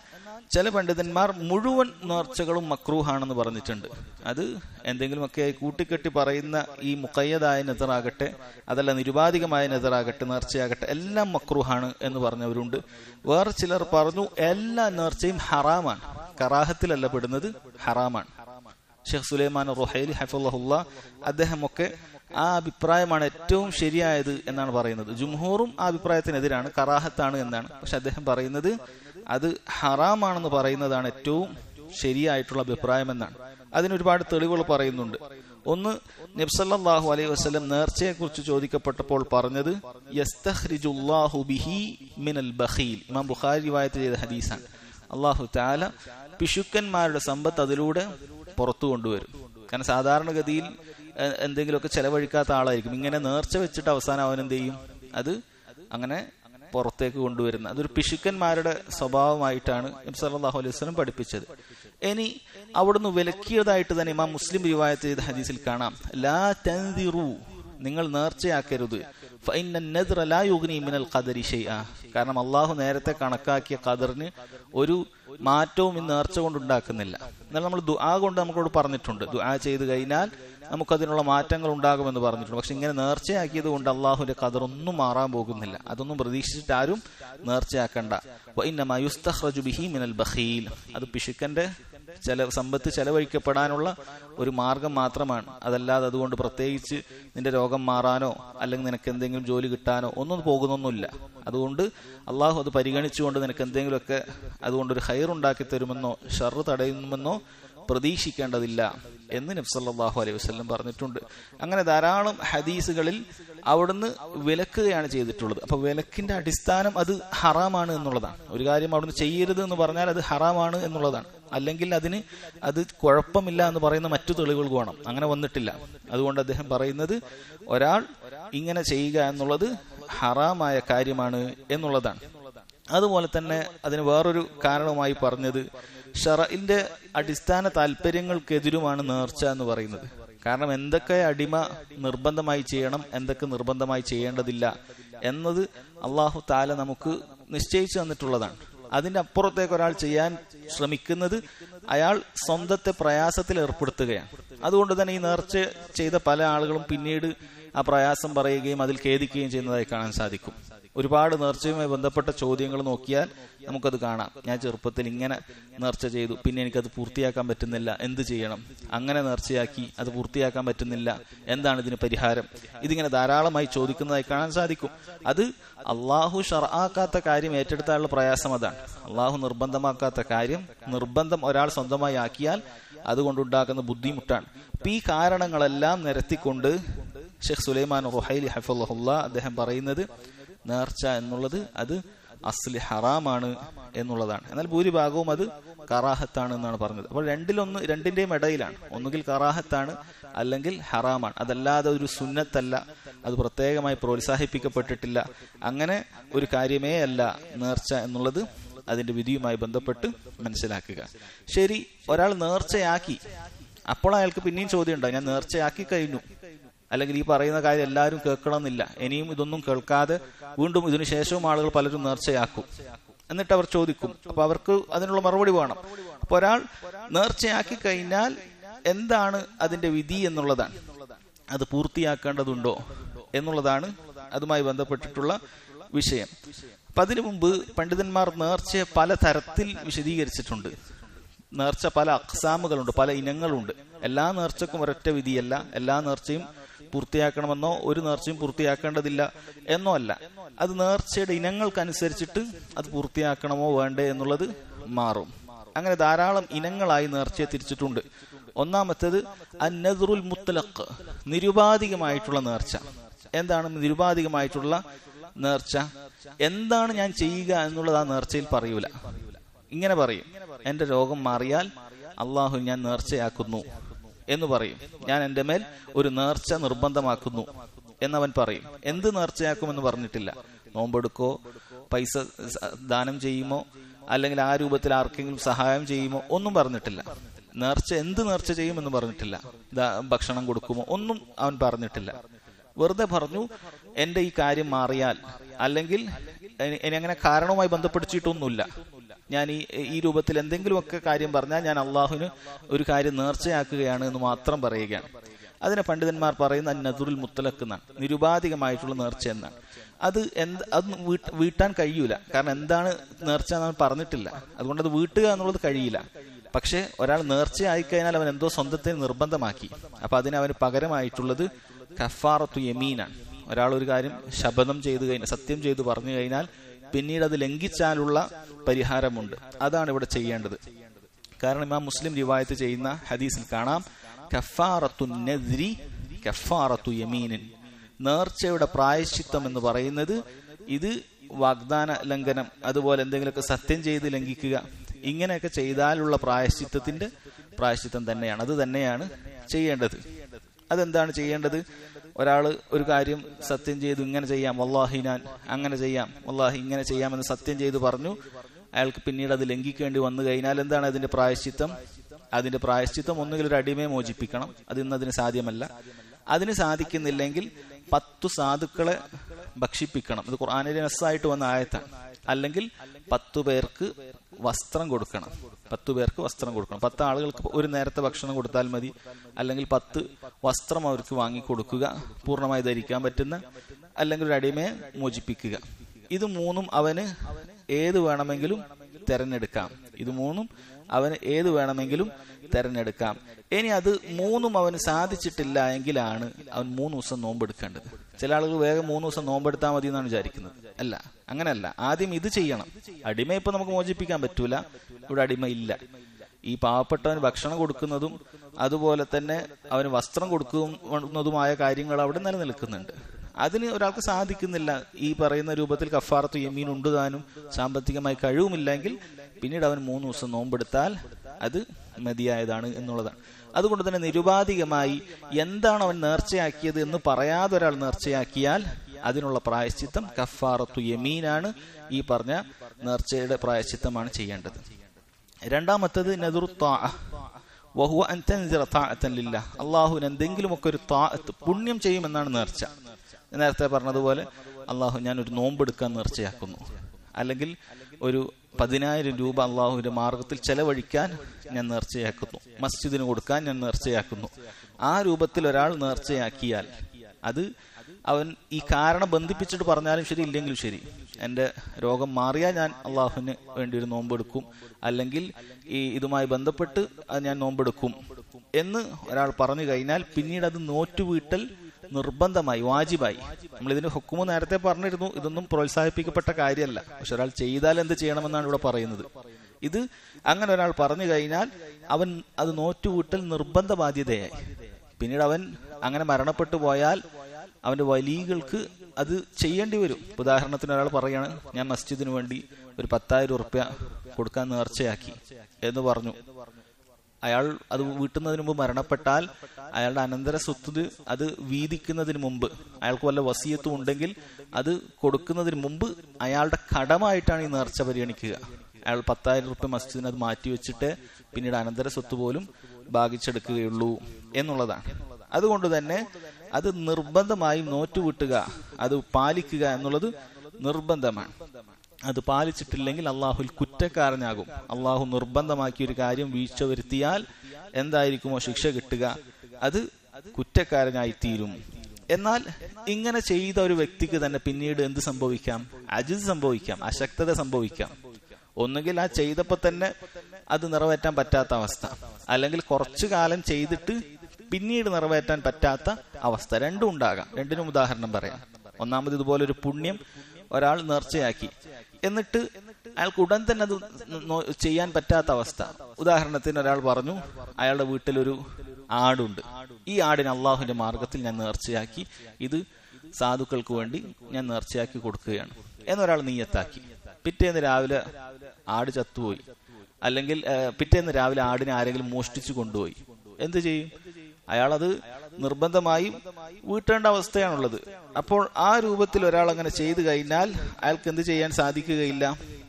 ചില പണ്ഡിതന്മാർ മുഴുവൻ നേർച്ചകളും മക്രൂഹാണെന്ന് പറഞ്ഞിട്ടുണ്ട് അത് എന്തെങ്കിലുമൊക്കെ കൂട്ടിക്കെട്ടി പറയുന്ന ഈ മുക്കയ്യതായ നെതറാകട്ടെ അതല്ല നിരുപാധികമായ നെതറാകട്ടെ നേർച്ചയാകട്ടെ എല്ലാം മക്രൂഹാണ് എന്ന് പറഞ്ഞവരുണ്ട് വേറെ ചിലർ പറഞ്ഞു എല്ലാ നേർച്ചയും ഹറാമാണ് കറാഹത്തിലല്ല പെടുന്നത് ഹറാമാണ് ഷെയ്ഖ് സുലൈമാൻ റുഹൈലി ഹഫുല്ല അദ്ദേഹമൊക്കെ ആ അഭിപ്രായമാണ് ഏറ്റവും ശരിയായത് എന്നാണ് പറയുന്നത് ജുംഹൂറും ആ അഭിപ്രായത്തിനെതിരാണ് കറാഹത്താണ് എന്നാണ് പക്ഷെ അദ്ദേഹം പറയുന്നത് അത് ഹറാമാണെന്ന് പറയുന്നതാണ് ഏറ്റവും ശരിയായിട്ടുള്ള അഭിപ്രായം എന്നാണ് അതിന് ഒരുപാട് തെളിവുകൾ പറയുന്നുണ്ട് ഒന്ന് നബ്സല്ലാഹു അലൈഹി വസ്ലം നേർച്ചയെ കുറിച്ച് ചോദിക്കപ്പെട്ടപ്പോൾ പറഞ്ഞത് യസ്തഖ്രിജുല്ലാഹു ബിഹി മിനൽ ബഖീൽ ഇമാം ബുഖാരി റിവായത്ത് ചെയ്ത ഹദീസാണ് അള്ളാഹു താല പിശുക്കന്മാരുടെ സമ്പത്ത് അതിലൂടെ പുറത്തു കൊണ്ടുവരും കാരണം സാധാരണഗതിയിൽ എന്തെങ്കിലുമൊക്കെ ചെലവഴിക്കാത്ത ആളായിരിക്കും ഇങ്ങനെ നേർച്ച വെച്ചിട്ട് അവസാനം അവൻ എന്ത് ചെയ്യും അത് അങ്ങനെ പുറത്തേക്ക് കൊണ്ടുവരുന്നത് അതൊരു പിശുക്കന്മാരുടെ സ്വഭാവമായിട്ടാണ് സല്ലാഹു അലൈഹി വസ്ലം പഠിപ്പിച്ചത് ഇനി അവിടുന്ന് വിലക്കിയതായിട്ട് തന്നെ ഇമാം മുസ്ലിം റിവായത്ത് ചെയ്ത ഹദീസിൽ കാണാം ലാ തൻദിറു നിങ്ങൾ നേർച്ചയാക്കരുത് കാരണം അള്ളാഹു നേരത്തെ കണക്കാക്കിയ ഖദറിന് ഒരു മാറ്റവും ഈ നേർച്ച കൊണ്ട് ഉണ്ടാക്കുന്നില്ല എന്നാൽ നമ്മൾ ദുആ കൊണ്ട് നമ്മളോട് പറഞ്ഞിട്ടുണ്ട് ദുആ ചെയ്ത് കഴിഞ്ഞാൽ നമുക്കതിനുള്ള മാറ്റങ്ങൾ ഉണ്ടാകുമെന്ന് പറഞ്ഞിട്ടുണ്ട് പക്ഷെ ഇങ്ങനെ നേർച്ചയാക്കിയത് കൊണ്ട് അള്ളാഹുവിന്റെ ഖദറൊന്നും മാറാൻ പോകുന്നില്ല അതൊന്നും പ്രതീക്ഷിച്ചിട്ട് ആരും നേർച്ചയാക്കണ്ട മിനൽ ബഖീൽ അത് പിശുക്കന്റെ ചില സമ്പത്ത് ചെലവഴിക്കപ്പെടാനുള്ള ഒരു മാർഗം മാത്രമാണ് അതല്ലാതെ അതുകൊണ്ട് പ്രത്യേകിച്ച് നിന്റെ രോഗം മാറാനോ അല്ലെങ്കിൽ നിനക്ക് എന്തെങ്കിലും ജോലി കിട്ടാനോ ഒന്നും പോകുന്നൊന്നുമില്ല അതുകൊണ്ട് അള്ളാഹു അത് പരിഗണിച്ചുകൊണ്ട് നിനക്ക് എന്തെങ്കിലുമൊക്കെ അതുകൊണ്ട് ഒരു ഹൈർ ഉണ്ടാക്കി തരുമെന്നോ ഷറ് തടയുമെന്നോ പ്രതീക്ഷിക്കേണ്ടതില്ല എന്ന് നബ്സല്ലാഹു അലൈഹി വസ്ലം പറഞ്ഞിട്ടുണ്ട് അങ്ങനെ ധാരാളം ഹദീസുകളിൽ അവിടുന്ന് വിലക്കുകയാണ് ചെയ്തിട്ടുള്ളത് അപ്പൊ വിലക്കിന്റെ അടിസ്ഥാനം അത് ഹറാമാണ് എന്നുള്ളതാണ് ഒരു കാര്യം അവിടുന്ന് ചെയ്യരുത് എന്ന് പറഞ്ഞാൽ അത് ഹറാമാണ് എന്നുള്ളതാണ് അല്ലെങ്കിൽ അതിന് അത് കുഴപ്പമില്ല എന്ന് പറയുന്ന മറ്റു തെളിവുകൾ വേണം അങ്ങനെ വന്നിട്ടില്ല അതുകൊണ്ട് അദ്ദേഹം പറയുന്നത് ഒരാൾ ഇങ്ങനെ ചെയ്യുക എന്നുള്ളത് ഹറാമായ കാര്യമാണ് എന്നുള്ളതാണ് അതുപോലെ തന്നെ അതിന് വേറൊരു കാരണമായി പറഞ്ഞത് ഷറയിന്റെ അടിസ്ഥാന താല്പര്യങ്ങൾക്കെതിരുമാണ് നേർച്ച എന്ന് പറയുന്നത് കാരണം എന്തൊക്കെ അടിമ നിർബന്ധമായി ചെയ്യണം എന്തൊക്കെ നിർബന്ധമായി ചെയ്യേണ്ടതില്ല എന്നത് അള്ളാഹു താല നമുക്ക് നിശ്ചയിച്ചു തന്നിട്ടുള്ളതാണ് അതിന്റെ അപ്പുറത്തേക്ക് ഒരാൾ ചെയ്യാൻ ശ്രമിക്കുന്നത് അയാൾ സ്വന്തത്തെ പ്രയാസത്തിൽ ഏർപ്പെടുത്തുകയാണ് അതുകൊണ്ട് തന്നെ ഈ നേർച്ച ചെയ്ത പല ആളുകളും പിന്നീട് ആ പ്രയാസം പറയുകയും അതിൽ ഖേദിക്കുകയും ചെയ്യുന്നതായി കാണാൻ സാധിക്കും ഒരുപാട് നേർച്ചയുമായി ബന്ധപ്പെട്ട ചോദ്യങ്ങൾ നോക്കിയാൽ നമുക്കത് കാണാം ഞാൻ ചെറുപ്പത്തിൽ ഇങ്ങനെ നേർച്ച ചെയ്തു പിന്നെ എനിക്കത് പൂർത്തിയാക്കാൻ പറ്റുന്നില്ല എന്ത് ചെയ്യണം അങ്ങനെ നേർച്ചയാക്കി അത് പൂർത്തിയാക്കാൻ പറ്റുന്നില്ല എന്താണ് ഇതിന് പരിഹാരം ഇതിങ്ങനെ ധാരാളമായി ചോദിക്കുന്നതായി കാണാൻ സാധിക്കും അത് അള്ളാഹു ഷറാക്കാത്ത കാര്യം ഏറ്റെടുത്താനുള്ള പ്രയാസം അതാണ് അള്ളാഹു നിർബന്ധമാക്കാത്ത കാര്യം നിർബന്ധം ഒരാൾ സ്വന്തമായി ആക്കിയാൽ അതുകൊണ്ടുണ്ടാക്കുന്ന ബുദ്ധിമുട്ടാണ് അപ്പൊ ഈ കാരണങ്ങളെല്ലാം നിരത്തിക്കൊണ്ട് ഷെയ്ഖ് സുലൈമാൻ റുഹൈലി ഹഫുല്ല അദ്ദേഹം പറയുന്നത് നേർച്ച എന്നുള്ളത് അത് അസ്ലി ഹറാമാണ് എന്നുള്ളതാണ് എന്നാൽ ഭൂരിഭാഗവും അത് കറാഹത്താണ് എന്നാണ് പറഞ്ഞത് അപ്പോൾ രണ്ടിലൊന്ന് രണ്ടിന്റെയും ഇടയിലാണ് ഒന്നുകിൽ കറാഹത്താണ് അല്ലെങ്കിൽ ഹറാമാണ് അതല്ലാതെ ഒരു സുന്നത്തല്ല അത് പ്രത്യേകമായി പ്രോത്സാഹിപ്പിക്കപ്പെട്ടിട്ടില്ല അങ്ങനെ ഒരു കാര്യമേ അല്ല നേർച്ച എന്നുള്ളത് അതിന്റെ വിധിയുമായി ബന്ധപ്പെട്ട് മനസ്സിലാക്കുക ശരി ഒരാൾ നേർച്ചയാക്കി അപ്പോൾ അയാൾക്ക് പിന്നെയും ചോദ്യം ഉണ്ടാവും ഞാൻ നേർച്ചയാക്കി കഴിഞ്ഞു അല്ലെങ്കിൽ ഈ പറയുന്ന കാര്യം എല്ലാവരും കേൾക്കണമെന്നില്ല ഇനിയും ഇതൊന്നും കേൾക്കാതെ വീണ്ടും ഇതിനു ശേഷവും ആളുകൾ പലരും നേർച്ചയാക്കും എന്നിട്ട് അവർ ചോദിക്കും അപ്പൊ അവർക്ക് അതിനുള്ള മറുപടി വേണം അപ്പൊ ഒരാൾ നേർച്ചയാക്കി കഴിഞ്ഞാൽ എന്താണ് അതിന്റെ വിധി എന്നുള്ളതാണ് അത് പൂർത്തിയാക്കേണ്ടതുണ്ടോ എന്നുള്ളതാണ് അതുമായി ബന്ധപ്പെട്ടിട്ടുള്ള വിഷയം അപ്പൊ അതിനു മുമ്പ് പണ്ഡിതന്മാർ നേർച്ചയെ പല തരത്തിൽ വിശദീകരിച്ചിട്ടുണ്ട് നേർച്ച പല അക്സാമുകളുണ്ട് പല ഇനങ്ങളുണ്ട് എല്ലാ നേർച്ചക്കും ഒരൊറ്റ വിധിയല്ല എല്ലാ നേർച്ചയും പൂർത്തിയാക്കണമെന്നോ ഒരു നേർച്ചയും പൂർത്തിയാക്കേണ്ടതില്ല എന്നോ അല്ല അത് നേർച്ചയുടെ ഇനങ്ങൾക്കനുസരിച്ചിട്ട് അത് പൂർത്തിയാക്കണമോ വേണ്ടേ എന്നുള്ളത് മാറും അങ്ങനെ ധാരാളം ഇനങ്ങളായി നേർച്ചയെ തിരിച്ചിട്ടുണ്ട് ഒന്നാമത്തേത് അന്നദുറുൽ മുത്തലഖ് നിരുപാധികമായിട്ടുള്ള നേർച്ച എന്താണ് നിരുപാധികമായിട്ടുള്ള നേർച്ച എന്താണ് ഞാൻ ചെയ്യുക എന്നുള്ളത് ആ നേർച്ചയിൽ പറയൂല ഇങ്ങനെ പറയും എന്റെ രോഗം മാറിയാൽ അള്ളാഹു ഞാൻ നേർച്ചയാക്കുന്നു എന്ന് പറയും ഞാൻ എന്റെ മേൽ ഒരു നേർച്ച നിർബന്ധമാക്കുന്നു എന്നവൻ പറയും എന്ത് നേർച്ചയാക്കുമെന്ന് പറഞ്ഞിട്ടില്ല നോമ്പെടുക്കോ പൈസ ദാനം ചെയ്യുമോ അല്ലെങ്കിൽ ആ രൂപത്തിൽ ആർക്കെങ്കിലും സഹായം ചെയ്യുമോ ഒന്നും പറഞ്ഞിട്ടില്ല നേർച്ച എന്ത് നേർച്ച ചെയ്യുമെന്ന് പറഞ്ഞിട്ടില്ല ഭക്ഷണം കൊടുക്കുമോ ഒന്നും അവൻ പറഞ്ഞിട്ടില്ല വെറുതെ പറഞ്ഞു എന്റെ ഈ കാര്യം മാറിയാൽ അല്ലെങ്കിൽ ഇനി അങ്ങനെ കാരണവുമായി ബന്ധപ്പെടുത്തിയിട്ടൊന്നുമില്ല
ഞാൻ ഈ ഈ രൂപത്തിൽ എന്തെങ്കിലുമൊക്കെ കാര്യം പറഞ്ഞാൽ ഞാൻ അള്ളാഹുവിന് ഒരു കാര്യം നേർച്ചയാക്കുകയാണ് എന്ന് മാത്രം പറയുകയാണ് അതിനെ പണ്ഡിതന്മാർ പറയുന്ന നദുറുൽ മുത്തലക്ക് എന്നാണ് നിരുപാധികമായിട്ടുള്ള നേർച്ച എന്നാണ് അത് എന്ത് അത് വീട്ട് വീട്ടാൻ കഴിയൂല കാരണം എന്താണ് നേർച്ച എന്ന് പറഞ്ഞിട്ടില്ല അതുകൊണ്ട് അത് വീട്ടുക എന്നുള്ളത് കഴിയില്ല പക്ഷെ ഒരാൾ നേർച്ചയായി കഴിഞ്ഞാൽ അവൻ എന്തോ സ്വന്തത്തിന് നിർബന്ധമാക്കി അപ്പൊ അതിന് അവന് പകരമായിട്ടുള്ളത് കഫാറത്തു യമീനാണ് ഒരാൾ ഒരു കാര്യം ശപഥം ചെയ്തു കഴിഞ്ഞാൽ സത്യം ചെയ്തു പറഞ്ഞു കഴിഞ്ഞാൽ പിന്നീട് അത് ലംഘിച്ചാലുള്ള പരിഹാരമുണ്ട് അതാണ് ഇവിടെ ചെയ്യേണ്ടത് കാരണം ഇമാം മുസ്ലിം റിവായത്ത് ചെയ്യുന്ന ഹദീസിൽ കാണാം കഫാറത്തു നദ്രി കഫാറത്തു യമീനിൻ നേർച്ചയുടെ പ്രായശ്ചിത്തം എന്ന് പറയുന്നത് ഇത് വാഗ്ദാന ലംഘനം അതുപോലെ എന്തെങ്കിലുമൊക്കെ സത്യം ചെയ്ത് ലംഘിക്കുക ഇങ്ങനെയൊക്കെ ചെയ്താലുള്ള പ്രായശ്ചിത്തത്തിന്റെ പ്രായശ്ചിത്തം തന്നെയാണ് അത് തന്നെയാണ് ചെയ്യേണ്ടത് അതെന്താണ് ചെയ്യേണ്ടത് ഒരാൾ ഒരു കാര്യം സത്യം ചെയ്തു ഇങ്ങനെ ചെയ്യാം വല്ലാഹി ഞാൻ അങ്ങനെ ചെയ്യാം വല്ലാഹി ഇങ്ങനെ ചെയ്യാമെന്ന് സത്യം ചെയ്തു പറഞ്ഞു അയാൾക്ക് പിന്നീട് അത് ലംഘിക്കേണ്ടി വന്നു കഴിഞ്ഞാൽ എന്താണ് അതിന്റെ പ്രായശ്ചിത്തം അതിന്റെ പ്രായശ്ചിത്തം ഒന്നുകിൽ ഒരു അടിമയെ മോചിപ്പിക്കണം അത് ഇന്ന് അതിന് സാധ്യമല്ല അതിന് സാധിക്കുന്നില്ലെങ്കിൽ പത്തു സാധുക്കളെ ഭക്ഷിപ്പിക്കണം ഇത് ഖുർആാനിലെ നസ്സായിട്ട് വന്ന ആയത്താണ് അല്ലെങ്കിൽ പത്തു പേർക്ക് വസ്ത്രം കൊടുക്കണം പത്തു പേർക്ക് വസ്ത്രം കൊടുക്കണം പത്ത് ആളുകൾക്ക് ഒരു നേരത്തെ ഭക്ഷണം കൊടുത്താൽ മതി അല്ലെങ്കിൽ പത്ത് വസ്ത്രം അവർക്ക് വാങ്ങിക്കൊടുക്കുക പൂർണ്ണമായി ധരിക്കാൻ പറ്റുന്ന അല്ലെങ്കിൽ ഒരു അടിമയെ മോചിപ്പിക്കുക ഇത് മൂന്നും അവന് ഏത് വേണമെങ്കിലും തെരഞ്ഞെടുക്കാം ഇത് മൂന്നും അവന് ഏത് വേണമെങ്കിലും തെരഞ്ഞെടുക്കാം ഇനി അത് മൂന്നും അവന് സാധിച്ചിട്ടില്ല എങ്കിലാണ് അവൻ മൂന്ന് ദിവസം നോമ്പെടുക്കേണ്ടത് ചില ആളുകൾ വേഗം മൂന്ന് ദിവസം നോമ്പെടുത്താൽ മതി എന്നാണ് വിചാരിക്കുന്നത് അല്ല അങ്ങനെയല്ല ആദ്യം ഇത് ചെയ്യണം അടിമ ഇപ്പൊ നമുക്ക് മോചിപ്പിക്കാൻ പറ്റൂല ഇവിടെ അടിമ ഇല്ല ഈ പാവപ്പെട്ടവന് ഭക്ഷണം കൊടുക്കുന്നതും അതുപോലെ തന്നെ അവന് വസ്ത്രം കൊടുക്കുന്നതുമായ കാര്യങ്ങൾ അവിടെ നിലനിൽക്കുന്നുണ്ട് അതിന് ഒരാൾക്ക് സാധിക്കുന്നില്ല ഈ പറയുന്ന രൂപത്തിൽ കഫാറത്ത് യമീൻ ഉണ്ട് താനും സാമ്പത്തികമായി കഴിവുമില്ലെങ്കിൽ പിന്നീട് അവൻ മൂന്ന് ദിവസം നോമ്പെടുത്താൽ അത് മതിയായതാണ് എന്നുള്ളതാണ് അതുകൊണ്ട് തന്നെ നിരുപാധികമായി എന്താണ് അവൻ നേർച്ചയാക്കിയത് എന്ന് പറയാതെ ഒരാൾ നേർച്ചയാക്കിയാൽ അതിനുള്ള പ്രായശ്ചിത്തം കഫാറത്തു യമീനാണ് ഈ പറഞ്ഞ നേർച്ചയുടെ പ്രായശ്ചിത്തമാണ് ചെയ്യേണ്ടത് രണ്ടാമത്തത് നദുർ വഹുവ അൻതൻസിറ അള്ളാഹുവിന് എന്തെങ്കിലുമൊക്കെ ഒരു താഅത്ത് പുണ്യം ചെയ്യുമെന്നാണ് നേർച്ച നേരത്തെ പറഞ്ഞതുപോലെ അള്ളാഹു ഞാൻ ഒരു നോമ്പെടുക്കാൻ നേർച്ചയാക്കുന്നു അല്ലെങ്കിൽ ഒരു പതിനായിരം രൂപ അള്ളാഹുവിന്റെ മാർഗത്തിൽ ചെലവഴിക്കാൻ ഞാൻ നേർച്ചയാക്കുന്നു മസ്ജിദിന് കൊടുക്കാൻ ഞാൻ നേർച്ചയാക്കുന്നു ആ രൂപത്തിൽ ഒരാൾ നേർച്ചയാക്കിയാൽ അത് അവൻ ഈ കാരണം ബന്ധിപ്പിച്ചിട്ട് പറഞ്ഞാലും ശരി ഇല്ലെങ്കിലും ശരി എൻ്റെ രോഗം മാറിയാൽ ഞാൻ അള്ളാഹുവിന് വേണ്ടി ഒരു നോമ്പെടുക്കും അല്ലെങ്കിൽ ഈ ഇതുമായി ബന്ധപ്പെട്ട് അത് ഞാൻ നോമ്പെടുക്കും എന്ന് ഒരാൾ പറഞ്ഞു കഴിഞ്ഞാൽ പിന്നീട് അത് നോറ്റുവീട്ടൽ നിർബന്ധമായി വാജിബായി നമ്മൾ ഇതിന് ഹുക്കുമ് നേരത്തെ പറഞ്ഞിരുന്നു ഇതൊന്നും പ്രോത്സാഹിപ്പിക്കപ്പെട്ട കാര്യമല്ല പക്ഷെ ഒരാൾ ചെയ്താൽ എന്ത് ചെയ്യണമെന്നാണ് ഇവിടെ പറയുന്നത് ഇത് അങ്ങനെ ഒരാൾ പറഞ്ഞു കഴിഞ്ഞാൽ അവൻ അത് നോറ്റുകൂട്ടൽ നിർബന്ധ ബാധ്യതയായി പിന്നീട് അവൻ അങ്ങനെ മരണപ്പെട്ടു പോയാൽ അവന്റെ വലിയകൾക്ക് അത് ചെയ്യേണ്ടി വരും ഉദാഹരണത്തിന് ഒരാൾ പറയാണ് ഞാൻ മസ്ജിദിന് വേണ്ടി ഒരു പത്തായിരം ഉറുപ്യ കൊടുക്കാൻ നേർച്ചയാക്കി എന്ന് പറഞ്ഞു അയാൾ അത് വീട്ടുന്നതിന് മുമ്പ് മരണപ്പെട്ടാൽ അയാളുടെ അനന്തര സ്വത്ത് അത് വീതിക്കുന്നതിന് മുമ്പ് അയാൾക്ക് വല്ല വസീയത്തും ഉണ്ടെങ്കിൽ അത് കൊടുക്കുന്നതിന് മുമ്പ് അയാളുടെ കടമായിട്ടാണ് ഈ നേർച്ച പരിഗണിക്കുക അയാൾ പത്തായിരം റുപ്യ മസ്ജിദിന് അത് മാറ്റി വെച്ചിട്ട് പിന്നീട് അനന്തര സ്വത്ത് പോലും ഭാഗിച്ചെടുക്കുകയുള്ളൂ എന്നുള്ളതാണ് അതുകൊണ്ട് തന്നെ അത് നിർബന്ധമായും നോറ്റുവിട്ടുക അത് പാലിക്കുക എന്നുള്ളത് നിർബന്ധമാണ് അത് പാലിച്ചിട്ടില്ലെങ്കിൽ അള്ളാഹുൽ കുറ്റക്കാരനാകും അള്ളാഹു നിർബന്ധമാക്കിയ ഒരു കാര്യം വീഴ്ച വരുത്തിയാൽ എന്തായിരിക്കുമോ ശിക്ഷ കിട്ടുക അത് കുറ്റക്കാരനായി തീരും എന്നാൽ ഇങ്ങനെ ചെയ്ത ഒരു വ്യക്തിക്ക് തന്നെ പിന്നീട് എന്ത് സംഭവിക്കാം അജിത് സംഭവിക്കാം അശക്തത സംഭവിക്കാം ഒന്നുകിൽ ആ ചെയ്തപ്പോ തന്നെ അത് നിറവേറ്റാൻ പറ്റാത്ത അവസ്ഥ അല്ലെങ്കിൽ കുറച്ചു കാലം ചെയ്തിട്ട് പിന്നീട് നിറവേറ്റാൻ പറ്റാത്ത അവസ്ഥ രണ്ടും ഉണ്ടാകാം രണ്ടിനും ഉദാഹരണം പറയാം ഒന്നാമത് ഇതുപോലെ ഒരു പുണ്യം ഒരാൾ നേർച്ചയാക്കി എന്നിട്ട് അയാൾക്ക് ഉടൻ തന്നെ അത് ചെയ്യാൻ പറ്റാത്ത അവസ്ഥ ഉദാഹരണത്തിന് ഒരാൾ പറഞ്ഞു അയാളുടെ വീട്ടിലൊരു ആടുണ്ട് ഈ ആടിന് അള്ളാഹുവിന്റെ മാർഗത്തിൽ ഞാൻ നേർച്ചയാക്കി ഇത് സാധുക്കൾക്ക് വേണ്ടി ഞാൻ നേർച്ചയാക്കി കൊടുക്കുകയാണ് എന്നൊരാൾ നീയത്താക്കി പിറ്റേന്ന് രാവിലെ ആട് ചത്തുപോയി അല്ലെങ്കിൽ പിറ്റേന്ന് രാവിലെ ആടിനെ ആരെങ്കിലും മോഷ്ടിച്ചു കൊണ്ടുപോയി എന്ത് ചെയ്യും അയാൾ അത് നിർബന്ധമായും വീട്ടേണ്ട അവസ്ഥയാണുള്ളത് അപ്പോൾ ആ രൂപത്തിൽ ഒരാൾ അങ്ങനെ ചെയ്തു കഴിഞ്ഞാൽ അയാൾക്ക് എന്ത് ചെയ്യാൻ സാധിക്കുകയില്ല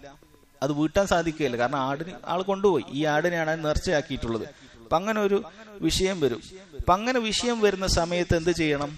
അത് വീട്ടാൻ സാധിക്കുകയില്ല കാരണം ആടിന് ആൾ കൊണ്ടുപോയി ഈ ആടിനെയാണ് നേർച്ചയാക്കിയിട്ടുള്ളത് അപ്പൊ അങ്ങനെ ഒരു വിഷയം വരും അപ്പൊ അങ്ങനെ വിഷയം വരുന്ന സമയത്ത് എന്ത് ചെയ്യണം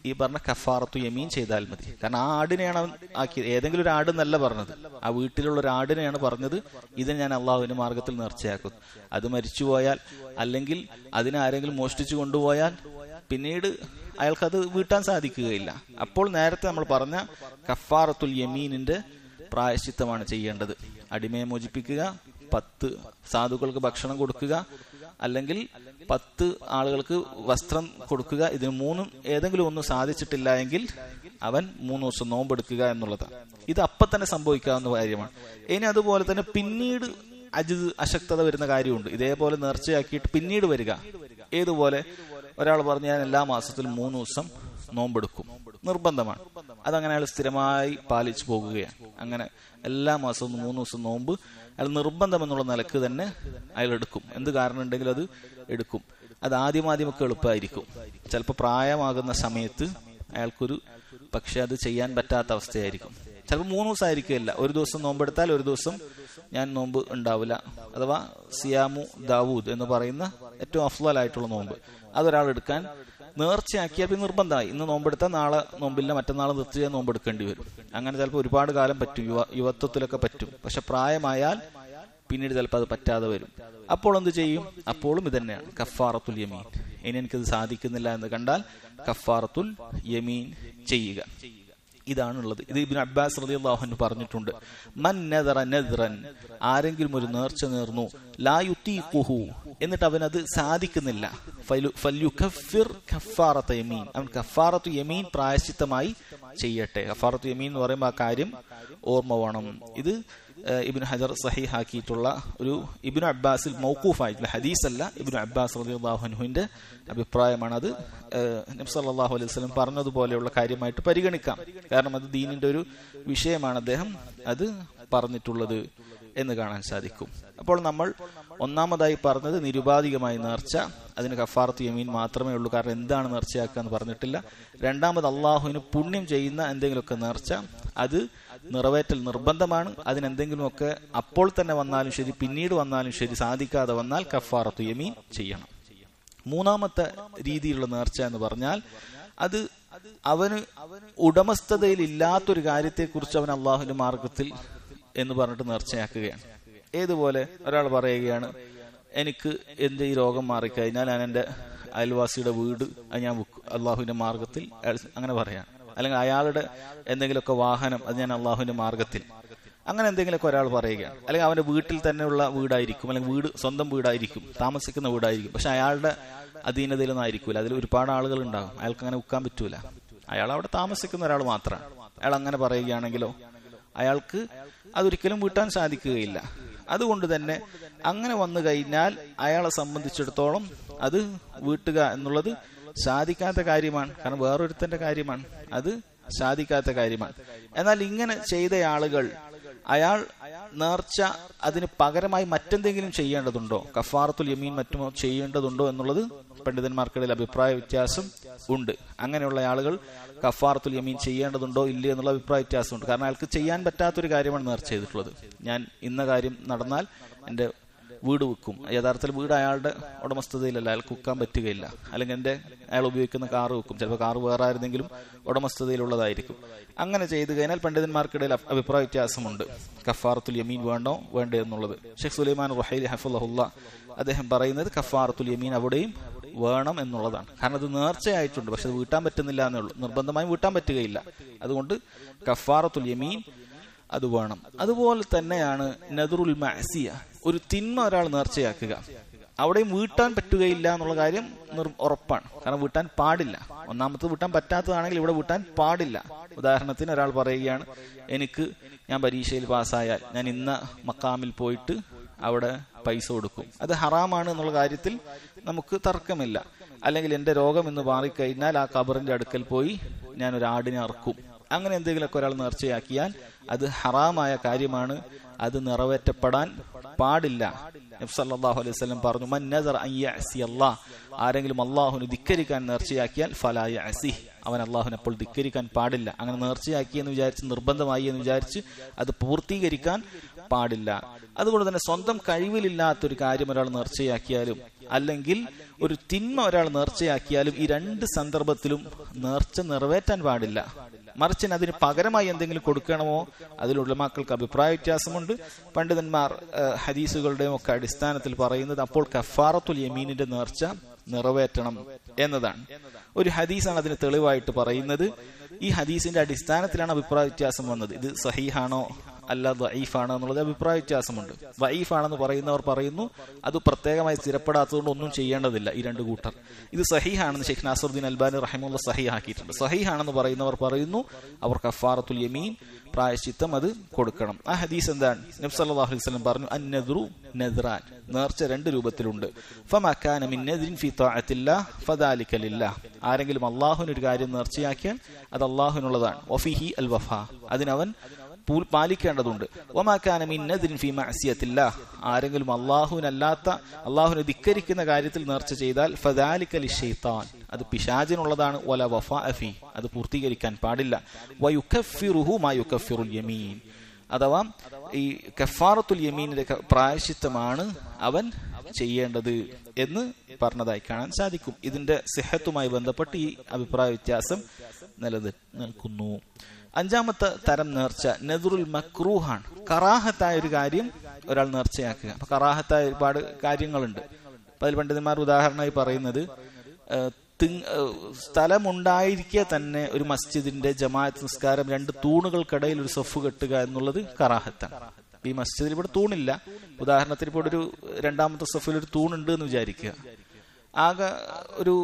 ഈ പറഞ്ഞ കഫാറത്തു യമീൻ ചെയ്താൽ മതി കാരണം ആ ആടിനെയാണ് അവൻ ആക്കിയത് ഏതെങ്കിലും ഒരു ആട് എന്നല്ല പറഞ്ഞത് ആ വീട്ടിലുള്ള ഒരു ആടിനെയാണ് പറഞ്ഞത് ഇത് ഞാൻ അള്ളാഹുവിന്റെ മാർഗത്തിൽ നേർച്ചയാക്കുന്നു അത് മരിച്ചുപോയാൽ അല്ലെങ്കിൽ അതിനെ ആരെങ്കിലും മോഷ്ടിച്ചു കൊണ്ടുപോയാൽ പിന്നീട് അയാൾക്കത് വീട്ടാൻ സാധിക്കുകയില്ല അപ്പോൾ നേരത്തെ നമ്മൾ പറഞ്ഞ കഫാറത്തുൽ യമീനിന്റെ പ്രായശ്ചിത്തമാണ് ചെയ്യേണ്ടത് അടിമയെ മോചിപ്പിക്കുക പത്ത് സാധുക്കൾക്ക് ഭക്ഷണം കൊടുക്കുക അല്ലെങ്കിൽ പത്ത് ആളുകൾക്ക് വസ്ത്രം കൊടുക്കുക ഇതിന് മൂന്നും ഏതെങ്കിലും ഒന്നും സാധിച്ചിട്ടില്ല എങ്കിൽ അവൻ മൂന്ന് ദിവസം നോമ്പെടുക്കുക എന്നുള്ളതാണ് ഇത് അപ്പം തന്നെ സംഭവിക്കാവുന്ന കാര്യമാണ് ഇനി അതുപോലെ തന്നെ പിന്നീട് അജിത് അശക്തത വരുന്ന കാര്യമുണ്ട് ഇതേപോലെ നേർച്ചയാക്കിയിട്ട് പിന്നീട് വരിക ഏതുപോലെ ഒരാൾ പറഞ്ഞ് ഞാൻ എല്ലാ മാസത്തിലും മൂന്ന് ദിവസം നോമ്പെടുക്കും നിർബന്ധമാണ് അതങ്ങനെ അയാൾ സ്ഥിരമായി പാലിച്ചു പോകുകയാണ് അങ്ങനെ എല്ലാ മാസവും മൂന്ന് ദിവസം നോമ്പ് അയാൾ നിർബന്ധം എന്നുള്ള നിലക്ക് തന്നെ അയാൾ എടുക്കും എന്ത് കാരണം ഉണ്ടെങ്കിലും അത് എടുക്കും അത് ആദ്യം ആദ്യമൊക്കെ എളുപ്പമായിരിക്കും ചിലപ്പോൾ പ്രായമാകുന്ന സമയത്ത് അയാൾക്കൊരു പക്ഷെ അത് ചെയ്യാൻ പറ്റാത്ത അവസ്ഥയായിരിക്കും ചിലപ്പോൾ മൂന്ന് ദിവസം ആയിരിക്കില്ല ഒരു ദിവസം നോമ്പെടുത്താൽ ഒരു ദിവസം ഞാൻ നോമ്പ് ഉണ്ടാവില്ല അഥവാ സിയാമു ദാവൂദ് എന്ന് പറയുന്ന ഏറ്റവും അഫ്ലാലായിട്ടുള്ള നോമ്പ് അതൊരാൾ എടുക്കാൻ നേർച്ചയാക്കിയാൽ പിന്നെ നിർബന്ധമായി ഇന്ന് നോമ്പെടുത്താൽ നാളെ നോമ്പില്ല മറ്റന്നാൾ നിർത്തിയാൽ നോമ്പെടുക്കേണ്ടി വരും അങ്ങനെ ചിലപ്പോൾ ഒരുപാട് കാലം പറ്റും യുവ യുവത്വത്തിലൊക്കെ പറ്റും പക്ഷെ പ്രായമായാൽ പിന്നീട് ചിലപ്പോൾ അത് പറ്റാതെ വരും അപ്പോൾ എന്ത് ചെയ്യും അപ്പോഴും ഇത് തന്നെയാണ് കഫാറത്തുൽ യമീൻ ഇനി എനിക്കത് സാധിക്കുന്നില്ല എന്ന് കണ്ടാൽ കഫാറത്തുൽ യമീൻ ചെയ്യുക ഇതാണുള്ളത് ഇത് ഇബിൻ അബ്ബാസ് റളിയല്ലാഹു പറഞ്ഞിട്ടുണ്ട് മൻ നദറ നദ്റൻ ആരെങ്കിലും ഒരു നേർച്ച നേർന്നു ലാ യുതീഖുഹു എന്നിട്ട് അവൻ അത് സാധിക്കുന്നില്ല ഫലു- ഫല്യുകഫിർ കഫാറത്ത് യമീൻ അവൻ കഫാറത്തു യമീൻ പ്രായശ്ചിത്തമായി ചെയ്യട്ടെ കഫാറത്തു യമീൻ എന്ന് പറയുമ്പോൾ ആ കാര്യം ഓർമ്മ വേണം ഇത് ഏഹ്, ഇബ്നു ഹജർ സഹിഹാക്കിയിട്ടുള്ള ഒരു ഇബ്നു അബ്ബാസിൽ മൗക്കൂഫായിട്ടുള്ള ഹദീസ് അല്ല ഇബ്നു അബ്ബാസ് റളിയല്ലാഹുവിന്റെ അഭിപ്രായമാണ് അത് ഏഹ്, നബി സല്ലല്ലാഹു അലൈഹി വസല്ലം പറഞ്ഞതുപോലെയുള്ള കാര്യമായിട്ട് പരിഗണിക്കാം കാരണം അത് ദീനിന്റെ ഒരു വിഷയമാണ് അദ്ദേഹം അത് പറഞ്ഞിട്ടുള്ളത് എന്ന് കാണാൻ സാധിക്കും അപ്പോൾ നമ്മൾ ഒന്നാമതായി പറഞ്ഞത് നിരുപാധികമായി നേർച്ച അതിന് കഫാറത്ത് യമീൻ മാത്രമേ ഉള്ളൂ കാരണം എന്താണ് നേർച്ചയാക്കുക എന്ന് പറഞ്ഞിട്ടില്ല രണ്ടാമത് അള്ളാഹുവിന് പുണ്യം ചെയ്യുന്ന എന്തെങ്കിലുമൊക്കെ നേർച്ച അത് നിറവേറ്റൽ നിർബന്ധമാണ് അതിനെന്തെങ്കിലുമൊക്കെ അപ്പോൾ തന്നെ വന്നാലും ശരി പിന്നീട് വന്നാലും ശരി സാധിക്കാതെ വന്നാൽ കഫാറത്ത് യമീൻ ചെയ്യണം മൂന്നാമത്തെ രീതിയിലുള്ള നേർച്ച എന്ന് പറഞ്ഞാൽ അത് അവന് ഉടമസ്ഥതയിൽ ഇല്ലാത്തൊരു കാര്യത്തെക്കുറിച്ച് അവൻ അള്ളാഹുവിന്റെ മാർഗത്തിൽ എന്ന് പറഞ്ഞിട്ട് നേർച്ചയാക്കുകയാണ് ഏതുപോലെ ഒരാൾ പറയുകയാണ് എനിക്ക് എന്റെ ഈ രോഗം മാറിക്കഴിഞ്ഞാൽ ഞാൻ എന്റെ അയൽവാസിയുടെ വീട് അത് ഞാൻ വിക്കും അള്ളാഹുവിന്റെ മാർഗത്തിൽ അയാൾ അങ്ങനെ പറയാം അല്ലെങ്കിൽ അയാളുടെ എന്തെങ്കിലുമൊക്കെ വാഹനം അത് ഞാൻ അള്ളാഹുവിന്റെ മാർഗത്തിൽ അങ്ങനെ എന്തെങ്കിലുമൊക്കെ ഒരാൾ പറയുകയാണ് അല്ലെങ്കിൽ അവന്റെ വീട്ടിൽ തന്നെയുള്ള വീടായിരിക്കും അല്ലെങ്കിൽ വീട് സ്വന്തം വീടായിരിക്കും താമസിക്കുന്ന വീടായിരിക്കും പക്ഷെ അയാളുടെ അധീനതയിലൊന്നും ആയിരിക്കില്ല അതിൽ ഒരുപാട് ആളുകൾ ഉണ്ടാകും അയാൾക്ക് അങ്ങനെ വിൽക്കാൻ പറ്റൂല അയാൾ അവിടെ താമസിക്കുന്ന ഒരാൾ മാത്രമാണ് അയാൾ അങ്ങനെ പറയുകയാണെങ്കിലോ അയാൾക്ക് അതൊരിക്കലും വീട്ടാൻ സാധിക്കുകയില്ല അതുകൊണ്ട് തന്നെ അങ്ങനെ വന്നു കഴിഞ്ഞാൽ അയാളെ സംബന്ധിച്ചിടത്തോളം അത് വീട്ടുക എന്നുള്ളത് സാധിക്കാത്ത കാര്യമാണ് കാരണം വേറൊരുത്തന്റെ കാര്യമാണ് അത് സാധിക്കാത്ത കാര്യമാണ് എന്നാൽ ഇങ്ങനെ ചെയ്ത ആളുകൾ അയാൾ നേർച്ച അതിന് പകരമായി മറ്റെന്തെങ്കിലും ചെയ്യേണ്ടതുണ്ടോ കഫാറത്തുൽ യമീൻ മറ്റുമോ ചെയ്യേണ്ടതുണ്ടോ എന്നുള്ളത് പണ്ഡിതന്മാർക്കിടയിൽ അഭിപ്രായ വ്യത്യാസം ഉണ്ട് അങ്ങനെയുള്ള ആളുകൾ കഫാറത്തുൽ യമീൻ ചെയ്യേണ്ടതുണ്ടോ ഇല്ലേ എന്നുള്ള അഭിപ്രായ വ്യത്യാസമുണ്ട് കാരണം അയാൾക്ക് ചെയ്യാൻ പറ്റാത്തൊരു കാര്യമാണ് നേർച്ച ചെയ്തിട്ടുള്ളത് ഞാൻ ഇന്ന കാര്യം നടന്നാൽ എൻ്റെ വീട് വിൽക്കും യഥാർത്ഥത്തിൽ വീട് അയാളുടെ ഉടമസ്ഥതയിലല്ല അയാൾക്ക് വിൽക്കാൻ പറ്റുകയില്ല അല്ലെങ്കിൽ എൻ്റെ അയാൾ ഉപയോഗിക്കുന്ന കാറ് വിൽക്കും ചിലപ്പോൾ കാറ് വേറെ ആയിരുന്നെങ്കിലും ഉടമസ്ഥതയിലുള്ളതായിരിക്കും അങ്ങനെ ചെയ്തു കഴിഞ്ഞാൽ പണ്ഡിതന്മാർക്കിടയിൽ അഭി- അഭിപ്രായ വ്യത്യാസമുണ്ട് കഫാറത്തുൽ യമീൻ വേണോ വേണ്ടേ എന്നുള്ളത് ഷെഖ് സുലൈമാൻ റുഹൈലി ഹഫുല്ല അദ്ദേഹം പറയുന്നത് കഫാറത്തുൽ യമീൻ അവിടെയും വേണം എന്നുള്ളതാണ് കാരണം അത് നേർച്ചയായിട്ടുണ്ട് പക്ഷെ അത് വീട്ടാൻ പറ്റുന്നില്ല എന്നേ ഉള്ളൂ നിർബന്ധമായും വീട്ടാൻ പറ്റുകയില്ല അതുകൊണ്ട് കഫാറത്തുൽ യമീൻ അത് വേണം അതുപോലെ തന്നെയാണ് നദറുൽ മഅസിയ ഒരു തിന്മ ഒരാൾ നേർച്ചയാക്കുക അവിടെയും വീട്ടാൻ പറ്റുകയില്ല എന്നുള്ള കാര്യം നിർ- ഉറപ്പാണ് കാരണം വീട്ടാൻ പാടില്ല ഒന്നാമത് വീട്ടാൻ പറ്റാത്തതാണെങ്കിൽ ഇവിടെ വീട്ടാൻ പാടില്ല ഉദാഹരണത്തിന് ഒരാൾ പറയുകയാണ് എനിക്ക് ഞാൻ പരീക്ഷയിൽ പാസ്സായാൽ ഞാൻ ഇന്ന മക്കാമിൽ പോയിട്ട് അവിടെ പൈസ കൊടുക്കും അത് ഹറാമാണ് എന്നുള്ള കാര്യത്തിൽ നമുക്ക് തർക്കമില്ല അല്ലെങ്കിൽ എന്റെ രോഗം എന്ന് മാറിക്കഴിഞ്ഞാൽ ആ കബറിന്റെ അടുക്കൽ പോയി ഞാൻ ഒരു ആടിനെ അറക്കും അങ്ങനെ എന്തെങ്കിലുമൊക്കെ ഒരാൾ നേർച്ചയാക്കിയാൽ അത് ഹറാമായ കാര്യമാണ് അത് നിറവേറ്റപ്പെടാൻ പാടില്ല നബ്സല്ലാഹു അലൈഹി വസല്ലം പറഞ്ഞു മൻ നദർ അൻ യഅസി അല്ലാഹ് ആരെങ്കിലും അള്ളാഹുവിന് ധിക്കരിക്കാൻ നേർച്ചയാക്കിയാൽ ഫലായ അസി അവൻ അള്ളാഹുവിനെ അപ്പോൾ ധിക്കരിക്കാൻ പാടില്ല അങ്ങനെ നേർച്ചയാക്കി എന്ന് വിചാരിച്ച് നിർബന്ധമായി എന്ന് വിചാരിച്ച് അത് പൂർത്തീകരിക്കാൻ പാടില്ല അതുകൊണ്ട് തന്നെ സ്വന്തം കഴിവിലില്ലാത്തൊരു കാര്യം ഒരാൾ നേർച്ചയാക്കിയാലും അല്ലെങ്കിൽ ഒരു തിന്മ ഒരാൾ നേർച്ചയാക്കിയാലും ഈ രണ്ട് സന്ദർഭത്തിലും നേർച്ച നിറവേറ്റാൻ പാടില്ല മറിച്ച് അതിന് പകരമായി എന്തെങ്കിലും കൊടുക്കണമോ അതിൽ ഉള്ളമാക്കൾക്ക് അഭിപ്രായ വ്യത്യാസമുണ്ട് പണ്ഡിതന്മാർ ഏഹ്, ഹദീസുകളുടെയും ഒക്കെ അടിസ്ഥാനത്തിൽ പറയുന്നത് അപ്പോൾ കഫാറത്തുൽ യമീനിന്റെ നേർച്ച നിറവേറ്റണം എന്നതാണ് ഒരു ഹദീസാണ് അതിന് തെളിവായിട്ട് പറയുന്നത് ഈ ഹദീസിന്റെ അടിസ്ഥാനത്തിലാണ് അഭിപ്രായ വ്യത്യാസം വന്നത് ഇത് സഹീഹാണോ അല്ല വൈഫാണോ എന്നുള്ളത് അഭിപ്രായ വ്യത്യാസമുണ്ട് വൈഫാണെന്ന് പറയുന്നവർ പറയുന്നു അത് പ്രത്യേകമായി സ്ഥിരപ്പെടാത്തതുകൊണ്ട് ഒന്നും ചെയ്യേണ്ടതില്ല ഈ രണ്ട് കൂട്ടർ ഇത് സഹീഹാണെന്ന് ഷെയ്ഖ് നാസറുദ്ദീൻ അൽബാനി റഹിമുള്ള സഹിഹാക്കിയിട്ടുണ്ട് സഹീഹാണെന്ന് പറയുന്നവർ പറയുന്നു അവർ കഫാറത്തുൽ യമീൻ പ്രായശ്ചിത്തം അത് കൊടുക്കണം ആ ഹദീസ് എന്താണ് നബ് സല്ലല്ലാഹു അലൈഹി വസല്ലം പറഞ്ഞു അന്നദ്റു നദ്റാൻ നേർച്ച രണ്ട് രൂപത്തിലുണ്ട് ഫമക്കാന മിൻ നദ്രിൻ ഫി തഅത്തില്ലാഹ് ഫദാലിക ലില്ലാഹ് ആരെങ്കിലും അള്ളാഹുവിന് ഒരു കാര്യം നേർച്ചയാക്കിയാൽ അത് അള്ളാഹുവിനുള്ളതാണ് വഫിഹി അൽ വഫ അതിനവൻ പൂ- പാലിക്കേണ്ടതുണ്ട് ഒമാക്കാന മിന്നതിൻ ഫി മഅസിയത്തില്ലാഹ് ആരെങ്കിലും അള്ളാഹുവിനല്ലാത്ത അള്ളാഹുവിനെ ധിക്കരിക്കുന്ന കാര്യത്തിൽ നേർച്ച ചെയ്താൽ ഫദാലിക്കലി ഷെയ്ത്താൻ അത് പിശാചിനുള്ളതാണ് വല വഫ അഫി അത് പൂർത്തീകരിക്കാൻ പാടില്ല വയുക്കഫിറുഹു മാ യുക്കഫിറുൽ യമീൻ അഥവാ ഈ കഫാറത്തുൽ യമീനിന്റെ ക- പ്രായശ്ചിത്തമാണ് അവൻ ചെയ്യേണ്ടത് എന്ന് പറഞ്ഞതായി കാണാൻ സാധിക്കും ഇതിന്റെ സിഹത്തുമായി ബന്ധപ്പെട്ട് ഈ അഭിപ്രായ വ്യത്യാസം നിലനിൽക്കുന്നു അഞ്ചാമത്തെ തരം നേർച്ച നെതുറുൽ മക്രൂഹാണ് കറാഹത്തായ ഒരു കാര്യം ഒരാൾ നേർച്ചയാക്കുക അപ്പൊ കറാഹത്തായ ഒരുപാട് കാര്യങ്ങളുണ്ട് അപ്പൊ അതിൽ പണ്ഡിതന്മാർ ഉദാഹരണമായി പറയുന്നത് ഏഹ്, തിങ്- ഏഹ്, സ്ഥലമുണ്ടായിരിക്കെ തന്നെ ഒരു മസ്ജിദിന്റെ ജമാഅത്ത് നിസ്കാരം രണ്ട് തൂണുകൾക്കിടയിൽ ഒരു സഫ് കെട്ടുക എന്നുള്ളത് കറാഹത്താണ് ഈ മസ്ജിദിൽ ഇവിടെ തൂണില്ല ഉദാഹരണത്തിന് ഇപ്പോൾ ഒരു രണ്ടാമത്തെ സഫിൽ ഒരു തൂണുണ്ട് എന്ന് വിചാരിക്കുക ആകെ ഒരു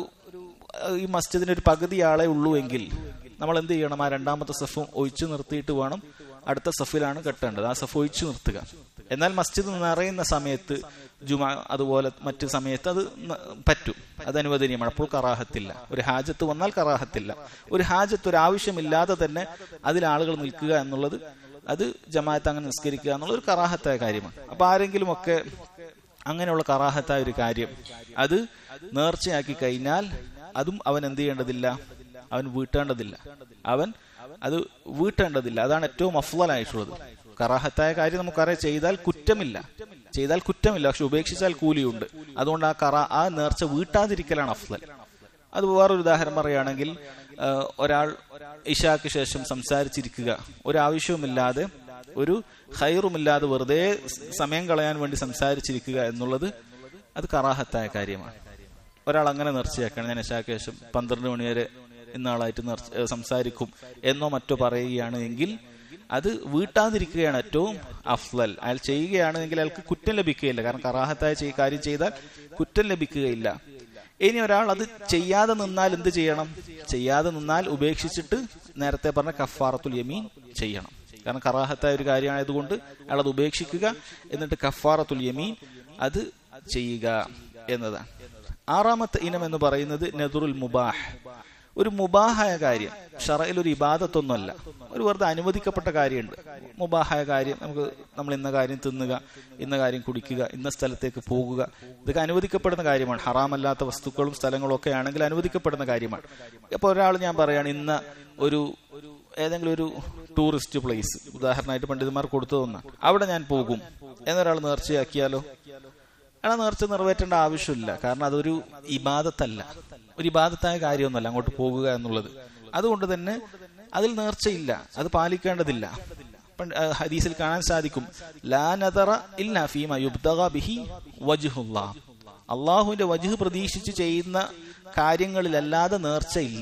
ഈ മസ്ജിദിന് ഒരു പകുതി ആളെ ഉള്ളൂ എങ്കിൽ നമ്മൾ എന്ത് ചെയ്യണം ആ രണ്ടാമത്തെ സഫും ഒഴിച്ചു നിർത്തിയിട്ട് വേണം അടുത്ത സഫിലാണ് കെട്ടേണ്ടത് ആ സഫ് ഒഴിച്ചു നിർത്തുക എന്നാൽ മസ്ജിദ് നിറയുന്ന സമയത്ത് ജുമ അതുപോലെ മറ്റു സമയത്ത് അത് ന- പറ്റും അത് അനുവദനീയമാണ് അപ്പോൾ കറാഹത്തില്ല ഒരു ഹാജത്ത് വന്നാൽ കറാഹത്തില്ല ഒരു ഹാജത്ത് ഒരു ആവശ്യമില്ലാതെ തന്നെ അതിൽ ആളുകൾ നിൽക്കുക എന്നുള്ളത് അത് ജമാഅത്ത് അങ്ങനെ നിസ്കരിക്കുക എന്നുള്ളത് ഒരു കറാഹത്തായ കാര്യമാണ് അപ്പൊ ആരെങ്കിലും ഒക്കെ അങ്ങനെയുള്ള കറാഹത്തായ ഒരു കാര്യം അത് നേർച്ചയാക്കി കഴിഞ്ഞാൽ അതും അവൻ എന്ത് ചെയ്യേണ്ടതില്ല അവൻ വീട്ടേണ്ടതില്ല അവൻ അത് വീട്ടേണ്ടതില്ല അതാണ് ഏറ്റവും അഫ്ലായിട്ടുള്ളത് കറാഹത്തായ കാര്യം നമുക്കറിയാം ചെയ്താൽ കുറ്റമില്ല ചെയ്താൽ കുറ്റമില്ല പക്ഷെ ഉപേക്ഷിച്ചാൽ കൂലിയുണ്ട് അതുകൊണ്ട് ആ കറ ആ നേർച്ച വീട്ടാതിരിക്കലാണ് അഫ്ലൽ അത് വേറൊരു ഉദാഹരണം പറയുകയാണെങ്കിൽ ആ, ഒരാൾ ഇഷാക്ക് ശേഷം സംസാരിച്ചിരിക്കുക ഒരാവശ്യവുമില്ലാതെ ഒരു ഹൈറുമില്ലാതെ വെറുതെ സ് സമയം കളയാൻ വേണ്ടി സംസാരിച്ചിരിക്കുക എന്നുള്ളത് അത് കറാഹത്തായ കാര്യമാണ് ഒരാൾ അങ്ങനെ നേർച്ചയാക്കണം ഞാൻ ഇഷാക്ക് ശേഷം പന്ത്രണ്ട് മണി വരെ ഇന്നാളായിട്ട് നേർച്ച ഏ, സംസാരിക്കും എന്നോ മറ്റോ പറയുകയാണ് എങ്കിൽ അത് വീട്ടാതിരിക്കുകയാണ് ഏറ്റവും അഫ്ലൽ അയാൾ ചെയ്യുകയാണെങ്കിൽ അയാൾക്ക് കുറ്റം ലഭിക്കുകയില്ല കാരണം കറാഹത്തായ ചെയ്- കാര്യം ചെയ്താൽ കുറ്റം ലഭിക്കുകയില്ല ഇനി ഒരാൾ അത് ചെയ്യാതെ നിന്നാൽ എന്ത് ചെയ്യണം ചെയ്യാതെ നിന്നാൽ ഉപേക്ഷിച്ചിട്ട് നേരത്തെ പറഞ്ഞ കഫാറത്തുൽ യമീൻ ചെയ്യണം കാരണം കറാഹത്തായ ഒരു കാര്യമായതുകൊണ്ട് അയാൾ അത് ഉപേക്ഷിക്കുക എന്നിട്ട് കഫാറത്തുൽ യമീൻ അത് ചെയ്യുക എന്നതാണ് ആറാമത്തെ ഇനം എന്ന് പറയുന്നത് നെതുറുൽ മുബാഹ് ഒരു മുബാഹായ കാര്യം ഷറയിൽ ഒരു ഇബാദത്തൊന്നുമല്ല ഒരു വെറുതെ അനുവദിക്കപ്പെട്ട കാര്യമുണ്ട് മുബാഹായ കാര്യം നമുക്ക് നമ്മൾ ഇന്ന കാര്യം തിന്നുക ഇന്ന കാര്യം കുടിക്കുക ഇന്ന സ്ഥലത്തേക്ക് പോകുക ഇതൊക്കെ അനുവദിക്കപ്പെടുന്ന കാര്യമാണ് ഹറാമല്ലാത്ത വസ്തുക്കളും സ്ഥലങ്ങളും ഒക്കെ ആണെങ്കിൽ അനുവദിക്കപ്പെടുന്ന കാര്യമാണ് അപ്പോൾ ഒരാൾ ഞാൻ പറയാണ് ഇന്ന ഒരു ഏതെങ്കിലും ഒരു ടൂറിസ്റ്റ് പ്ലേസ് ഉദാഹരണമായിട്ട് പണ്ഡിതന്മാർ കൊടുത്തതൊന്നാണ് അവിടെ ഞാൻ പോകും എന്നൊരാൾ നേർച്ചയാക്കിയാലോ അയാൾ നേർച്ച നിറവേറ്റേണ്ട ആവശ്യമില്ല കാരണം അതൊരു ഇബാദത്തല്ല ഒരു ഇബാദത്തായ കാര്യമൊന്നുമല്ല അങ്ങോട്ട് പോകുക എന്നുള്ളത് അതുകൊണ്ട് തന്നെ അതിൽ നേർച്ചയില്ല അത് പാലിക്കേണ്ടതില്ല പണ്ട്, ആ, ഹദീസിൽ കാണാൻ സാധിക്കും ലാ നദറ ഇല്ലാ ഫീമ യുബ്തഗ ബിഹി വജ്ഹുല്ലാ അള്ളാഹുവിന്റെ വജുഹ് പ്രതീക്ഷിച്ച് ചെയ്യുന്ന കാര്യങ്ങളിലല്ലാതെ നേർച്ചയില്ല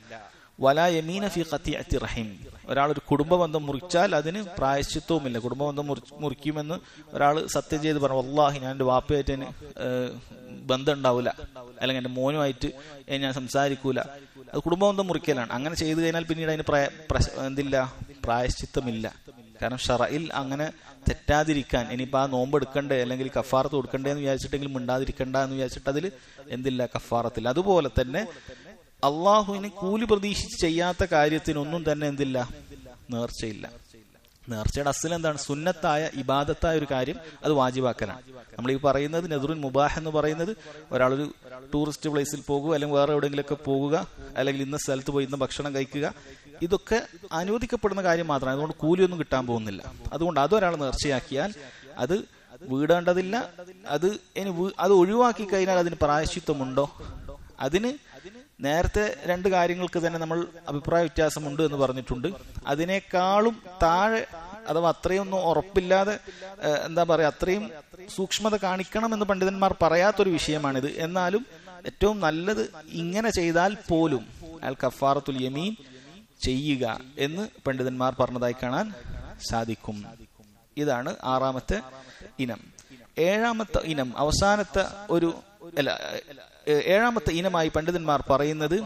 വലാ യമീന ഫി ഖത്തിഅത്തി റഹിം ഒരാൾ ഒരു കുടുംബബന്ധം മുറിച്ചാൽ അതിന് പ്രായശ്ചിത്വവുമില്ല കുടുംബബന്ധം മുറി- മുറിക്കുമെന്ന് ഒരാൾ സത്യം ചെയ്ത് പറഞ്ഞു വല്ലാഹി ഞാൻ എൻ്റെ വാപ്പയായിട്ട് അതിന് ഏഹ്, ബന്ധം ഉണ്ടാവില്ല അല്ലെങ്കിൽ എൻ്റെ മോനുമായിട്ട് ഏഹ്, ഞാൻ സംസാരിക്കൂല അത് കുടുംബബന്ധം മുറിക്കലാണ് അങ്ങനെ ചെയ്തു കഴിഞ്ഞാൽ പിന്നീട് അതിന് പ്രായ- പ്രശ- എന്തില്ല പ്രായശ്ചിത്തമില്ല കാരണം ഷറയിൽ അങ്ങനെ തെറ്റാതിരിക്കാൻ ഇനിയിപ്പോൾ ആ നോമ്പ് എടുക്കണ്ടേ അല്ലെങ്കിൽ കഫാറത്ത് കൊടുക്കണ്ടേ എന്ന് വിചാരിച്ചിട്ടെങ്കിലും മിണ്ടാതിരിക്കണ്ട എന്ന് വിചാരിച്ചിട്ട് അതിൽ എന്തില്ല കഫാറത്തില്ല അതുപോലെ തന്നെ അള്ളാഹുവിന് കൂലി പ്രതീക്ഷിച്ച് ചെയ്യാത്ത കാര്യത്തിനൊന്നും തന്നെ എന്തില്ല നേർച്ചയില്ല നേർച്ചയുടെ അസൽ എന്താണ് സുന്നത്തായ ഇബാദത്തായ ഒരു കാര്യം അത് വാജിബാക്കലാണ് നമ്മൾ ഈ പറയുന്നത് നെതുറുൻ മുബാഹ് എന്ന് പറയുന്നത് ഒരാളൊരു ടൂറിസ്റ്റ് പ്ലേസിൽ പോകുക അല്ലെങ്കിൽ വേറെ എവിടെയെങ്കിലുമൊക്കെ പോകുക അല്ലെങ്കിൽ ഇന്ന സ്ഥലത്ത് പോയി ഇന്ന് ഭക്ഷണം കഴിക്കുക ഇതൊക്കെ അനുവദിക്കപ്പെടുന്ന കാര്യം മാത്രമാണ് അതുകൊണ്ട് കൂലിയൊന്നും കിട്ടാൻ പോകുന്നില്ല അതുകൊണ്ട് അതൊരാൾ നേർച്ചയാക്കിയാൽ അത് വീടേണ്ടതില്ല അത് ഇനി വീ- അത് ഒഴിവാക്കി കഴിഞ്ഞാൽ അതിന് പ്രായശ്ചിത്വമുണ്ടോ അതിന് നേരത്തെ രണ്ട് കാര്യങ്ങൾക്ക് തന്നെ നമ്മൾ അഭിപ്രായ വ്യത്യാസമുണ്ട് എന്ന് പറഞ്ഞിട്ടുണ്ട് അതിനേക്കാളും താഴെ അഥവാ അത്രയൊന്നും ഉറപ്പില്ലാതെ ഏഹ്, എന്താ പറയാ അത്രയും സൂക്ഷ്മത കാണിക്കണം എന്ന് പണ്ഡിതന്മാർ പറയാത്തൊരു വിഷയമാണിത് എന്നാലും ഏറ്റവും നല്ലത് ഇങ്ങനെ ചെയ്താൽ പോലും അയാൾ കഫാറത്തുൽ യമീൻ ചെയ്യുക എന്ന് പണ്ഡിതന്മാർ പറഞ്ഞതായി കാണാൻ സാധിക്കും ഇതാണ് ആറാമത്തെ ഇനം ഏഴാമത്തെ ഇനം അവസാനത്തെ ഒരു അല്ല ഏ- ഏഴാമത്തെ ഇനമായി പണ്ഡിതന്മാർ പറയുന്നത്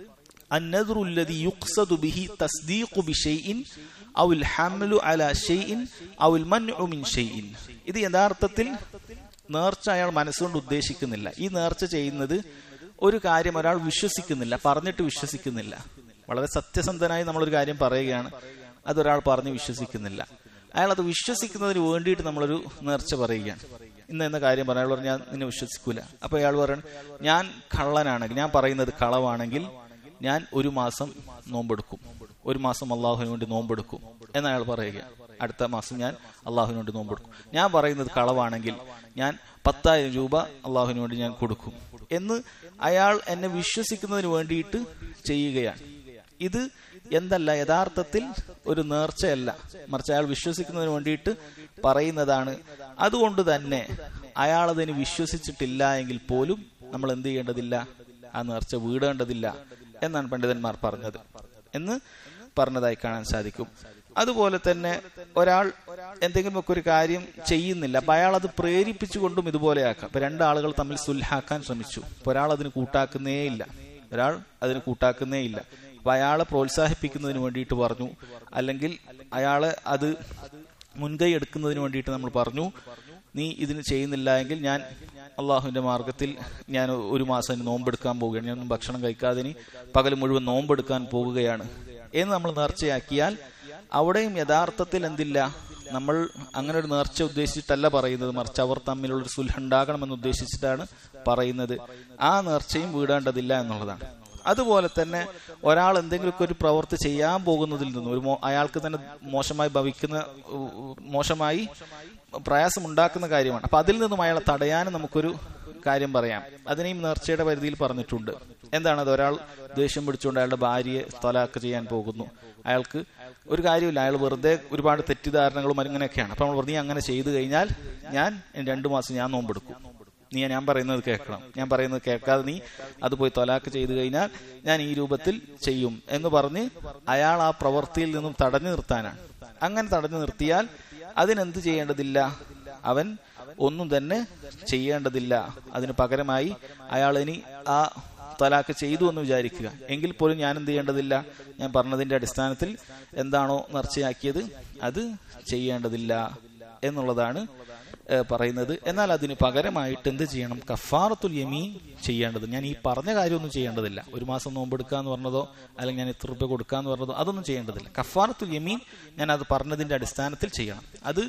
النذر الذي يقصد به تصديق بشيء أو الحمل على شيء أو المنع من شيء ഇത് യഥാർത്ഥത്തിൽ നേർച്ച അയാൾ മനസ്സുകൊണ്ട് ഉദ്ദേശിക്കുന്നില്ല ഈ നേർച്ച ചെയ്യുന്നത് ഒരു കാര്യം ഒരാൾ വിശ്വസിക്കുന്നില്ല പറഞ്ഞിട്ട് വിശ്വസിക്കുന്നില്ല വളരെ സത്യസന്ധനായി നമ്മളൊരു കാര്യം പറയുകയാണ് അതൊരാൾ പറഞ്ഞ് വിശ്വസിക്കുന്നില്ല അയാൾ അത് വിശ്വസിക്കുന്നതിന് വേണ്ടിയിട്ട് നമ്മളൊരു നേർച്ച പറയുകയാണ് ഇന്ന എന്ന കാര്യം പറഞ്ഞു അയാൾ പറഞ്ഞു ഞാൻ നിന്നെ വിശ്വസിക്കൂല അപ്പൊ അയാൾ പറയണം ഞാൻ കള്ളനാണെങ്കിൽ ഞാൻ പറയുന്നത് കളവാണെങ്കിൽ ഞാൻ ഒരു മാസം നോമ്പെടുക്കും ഒരു മാസം അള്ളാഹുവിന് വേണ്ടി നോമ്പെടുക്കും എന്ന് അയാൾ പറയുക അടുത്ത മാസം ഞാൻ അള്ളാഹുവിന് വേണ്ടി നോമ്പെടുക്കും ഞാൻ പറയുന്നത് കളവാണെങ്കിൽ ഞാൻ പത്തായിരം രൂപ അള്ളാഹുവിന് വേണ്ടി ഞാൻ കൊടുക്കും എന്ന് അയാൾ എന്നെ വിശ്വസിക്കുന്നതിന് വേണ്ടിയിട്ട് ചെയ്യുകയാണ് ഇത് എന്തല്ല യഥാർത്ഥത്തിൽ ഒരു നേർച്ചയല്ല മറിച്ച് അയാൾ വിശ്വസിക്കുന്നതിന് വേണ്ടിയിട്ട് പറയുന്നതാണ് അതുകൊണ്ട് തന്നെ അയാൾ അതിന് വിശ്വസിച്ചിട്ടില്ല എങ്കിൽ പോലും നമ്മൾ എന്ത് ചെയ്യേണ്ടതില്ല ആ നേർച്ച വീടേണ്ടതില്ല എന്നാണ് പണ്ഡിതന്മാർ പറഞ്ഞത് എന്ന് പറഞ്ഞതായി കാണാൻ സാധിക്കും അതുപോലെ തന്നെ ഒരാൾ എന്തെങ്കിലുമൊക്കെ ഒരു കാര്യം ചെയ്യുന്നില്ല അപ്പൊ അയാൾ അത് പ്രേരിപ്പിച്ചുകൊണ്ടും ഇതുപോലെയാക്കാം ഇപ്പൊ രണ്ടാളുകൾ തമ്മിൽ സുൽഹാക്കാൻ ശ്രമിച്ചു അപ്പൊ ഒരാൾ അതിന് കൂട്ടാക്കുന്നേ ഇല്ല ഒരാൾ അതിന് കൂട്ടാക്കുന്നേ ഇല്ല അപ്പൊ അയാളെ പ്രോത്സാഹിപ്പിക്കുന്നതിന് വേണ്ടിയിട്ട് പറഞ്ഞു അല്ലെങ്കിൽ അയാളെ അത് മുൻകൈ എടുക്കുന്നതിന് വേണ്ടിയിട്ട് നമ്മൾ പറഞ്ഞു നീ ഇതിന് ചെയ്യുന്നില്ല എങ്കിൽ ഞാൻ അള്ളാഹുവിന്റെ മാർഗത്തിൽ ഞാൻ ഒരു മാസം ഇനി നോമ്പെടുക്കാൻ പോവുകയാണ് ഞാൻ ഭക്ഷണം കഴിക്കാതെ ഇനി പകൽ മുഴുവൻ നോമ്പെടുക്കാൻ പോവുകയാണ് എന്ന് നമ്മൾ നേർച്ചയാക്കിയാൽ അവിടെയും യഥാർത്ഥത്തിൽ എന്തില്ല നമ്മൾ അങ്ങനെ ഒരു നേർച്ച ഉദ്ദേശിച്ചിട്ടല്ല പറയുന്നത് മറിച്ച് അവർ തമ്മിലുള്ള ഒരു സുൽഹ ഉണ്ടാകണമെന്ന് ഉദ്ദേശിച്ചിട്ടാണ് പറയുന്നത് ആ നേർച്ചയും വീടേണ്ടതില്ല എന്നുള്ളതാണ് അതുപോലെ തന്നെ ഒരാൾ എന്തെങ്കിലുമൊക്കെ ഒരു പ്രവൃത്തി ചെയ്യാൻ പോകുന്നതിൽ നിന്ന് ഒരു മോ- അയാൾക്ക് തന്നെ മോശമായി ഭവിക്കുന്ന ഉ- ഉ- മോശമായി പ്രയാസം ഉണ്ടാക്കുന്ന കാര്യമാണ് അപ്പൊ അതിൽ നിന്നും അയാളെ തടയാനും നമുക്കൊരു കാര്യം പറയാം അതിനെയും നേർച്ചയുടെ പരിധിയിൽ പറഞ്ഞിട്ടുണ്ട് എന്താണത് ഒരാൾ ദേഷ്യം പിടിച്ചുകൊണ്ട് അയാളുടെ ഭാര്യയെ തലാക്ക് ചെയ്യാൻ പോകുന്നു അയാൾക്ക് ഒരു കാര്യമില്ല അയാൾ വെറുതെ ഒരുപാട് തെറ്റിദ്ധാരണകളും അങ്ങനെയൊക്കെയാണ് അപ്പൊ നമ്മൾ പറഞ്ഞു "നീ അങ്ങനെ ചെയ്തു കഴിഞ്ഞാൽ ഞാൻ രണ്ടു മാസം ഞാൻ നോമ്പെടുക്കും നീ ഞാൻ പറയുന്നത് കേൾക്കണം ഞാൻ പറയുന്നത് കേൾക്കാതെ നീ അത് പോയി തൊലാക്ക് ചെയ്തു കഴിഞ്ഞാൽ ഞാൻ ഈ രൂപത്തിൽ ചെയ്യും എന്ന് പറഞ്ഞ് അയാൾ ആ പ്രവൃത്തിയിൽ നിന്നും തടഞ്ഞു നിർത്താനാണ് അങ്ങനെ തടഞ്ഞു നിർത്തിയാൽ അതിനെന്ത് ചെയ്യേണ്ടതില്ല അവൻ ഒന്നും തന്നെ ചെയ്യേണ്ടതില്ല അതിന് പകരമായി അയാൾ ഇനി ആ തലാക്ക് ചെയ്തു എന്ന് വിചാരിക്കുക എങ്കിൽ പോലും ഞാൻ എന്ത് ചെയ്യേണ്ടതില്ല ഞാൻ പറഞ്ഞതിന്റെ അടിസ്ഥാനത്തിൽ എന്താണോ നേർച്ചയാക്കിയത് അത് ചെയ്യേണ്ടതില്ല എന്നുള്ളതാണ് ഏഹ് പറയുന്നത് എന്നാൽ അതിന് പകരമായിട്ട് എന്ത് ചെയ്യണം കഫാറത്തുൽ യമീൻ ചെയ്യേണ്ടത് ഞാൻ ഈ പറഞ്ഞ കാര്യമൊന്നും ചെയ്യേണ്ടതില്ല ഒരു മാസം നോമ്പെടുക്കുക എന്ന് പറഞ്ഞതോ അല്ലെങ്കിൽ ഞാൻ ഇത്ര റുപ്യ കൊടുക്കുക എന്ന് പറഞ്ഞതോ അതൊന്നും ചെയ്യേണ്ടതില്ല കഫാറത്തുൽ യമീൻ ഞാൻ അത് പറഞ്ഞതിന്റെ അടിസ്ഥാനത്തിൽ ചെയ്യണം അത്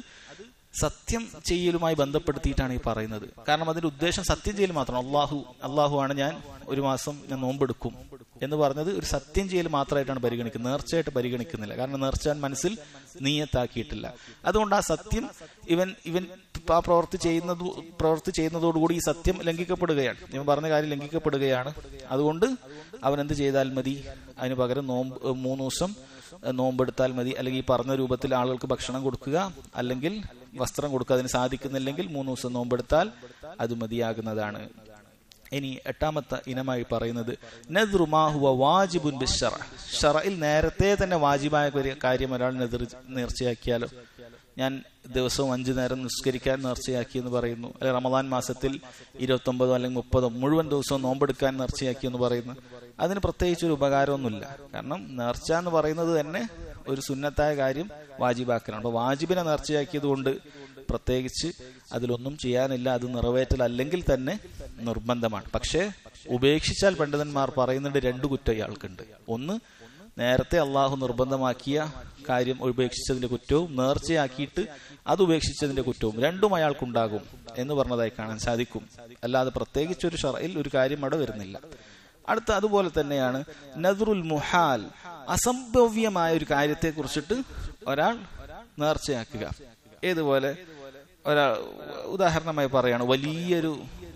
സത്യം ചെയ്യലുമായി ബന്ധപ്പെടുത്തിയിട്ടാണ് ഈ പറയുന്നത് കാരണം അതിന്റെ ഉദ്ദേശം സത്യം ചെയ്യൽ മാത്രമാണ് അള്ളാഹു അള്ളാഹു ആണ് ഞാൻ ഒരു മാസം ഞാൻ നോമ്പെടുക്കും എന്ന് പറഞ്ഞത് ഒരു സത്യം ചെയ്യൽ മാത്രമായിട്ടാണ് പരിഗണിക്കുന്നത് നേർച്ചയായിട്ട് പരിഗണിക്കുന്നില്ല കാരണം നേർച്ച അവൻ മനസ്സിൽ നീയത്താക്കിയിട്ടില്ല അതുകൊണ്ട് ആ സത്യം ഇവൻ ഇവൻ ആ പ്രവൃത്തി ചെയ്യുന്നത് പ്രവൃത്തി ചെയ്യുന്നതോടുകൂടി ഈ സത്യം ലംഘിക്കപ്പെടുകയാണ് ഇവൻ പറഞ്ഞ കാര്യം ലംഘിക്കപ്പെടുകയാണ് അതുകൊണ്ട് അവൻ എന്ത് ചെയ്താൽ മതി അതിന് പകരം നോമ്പ് മൂന്ന് ദിവസം നോമ്പെടുത്താൽ മതി അല്ലെങ്കിൽ ഈ പറഞ്ഞ രൂപത്തിൽ ആളുകൾക്ക് ഭക്ഷണം കൊടുക്കുക അല്ലെങ്കിൽ വസ്ത്രം കൊടുക്കുക അതിന് സാധിക്കുന്നില്ലെങ്കിൽ മൂന്ന് ദിവസം നോമ്പെടുത്താൽ അത് മതിയാകുന്നതാണ് ഇനി എട്ടാമത്തെ ഇനമായി പറയുന്നത് നദ്റുമാഹുവ വാജിബുൻ ബിശ്ശറ ഷറയിൽ നേരത്തെ തന്നെ വാജിബായ ഒരു കാര്യം ഒരാൾ നെതിർ നേർച്ചയാക്കിയാലോ ഞാൻ ദിവസവും അഞ്ചു നേരം നിസ്കരിക്കാൻ നേർച്ചയാക്കി എന്ന് പറയുന്നു അല്ലെ റമദാൻ മാസത്തിൽ ഇരുപത്തി ഒമ്പതോ അല്ലെങ്കിൽ മുപ്പതോ മുഴുവൻ ദിവസവും നോമ്പെടുക്കാൻ നേർച്ചയാക്കി എന്ന് പറയുന്നു അതിന് പ്രത്യേകിച്ച് ഒരു ഉപകാരമൊന്നുമില്ല കാരണം നേർച്ച എന്ന് പറയുന്നത് തന്നെ ഒരു സുന്നത്തായ കാര്യം വാജിബാക്കലാണ് അപ്പൊ വാജിബിനെ നേർച്ചയാക്കിയത് കൊണ്ട് പ്രത്യേകിച്ച് അതിലൊന്നും ചെയ്യാനില്ല അത് നിറവേറ്റൽ അല്ലെങ്കിൽ തന്നെ നിർബന്ധമാണ് പക്ഷേ ഉപേക്ഷിച്ചാൽ പണ്ഡിതന്മാർ പറയുന്നുണ്ട് രണ്ടു കുറ്റം ഇയാൾക്കുണ്ട് ഒന്ന് നേരത്തെ അള്ളാഹു നിർബന്ധമാക്കിയ കാര്യം ഉപേക്ഷിച്ചതിന്റെ കുറ്റവും നേർച്ചയാക്കിയിട്ട് അത് ഉപേക്ഷിച്ചതിന്റെ കുറ്റവും രണ്ടും അയാൾക്കുണ്ടാകും എന്ന് പറഞ്ഞതായി കാണാൻ സാധിക്കും അല്ലാതെ പ്രത്യേകിച്ച് ഒരു ഷറയിൽ ഒരു കാര്യം അവിടെ വരുന്നില്ല അടുത്ത അതുപോലെ തന്നെയാണ് നദറുൽ മുഹാൽ അസംഭവ്യമായ ഒരു കാര്യത്തെ കുറിച്ചിട്ട് ഒരാൾ നേർച്ചയാക്കുക ഏതുപോലെ ഒരാൾ ഉദാഹരണമായി പറയാണ് വലിയൊരു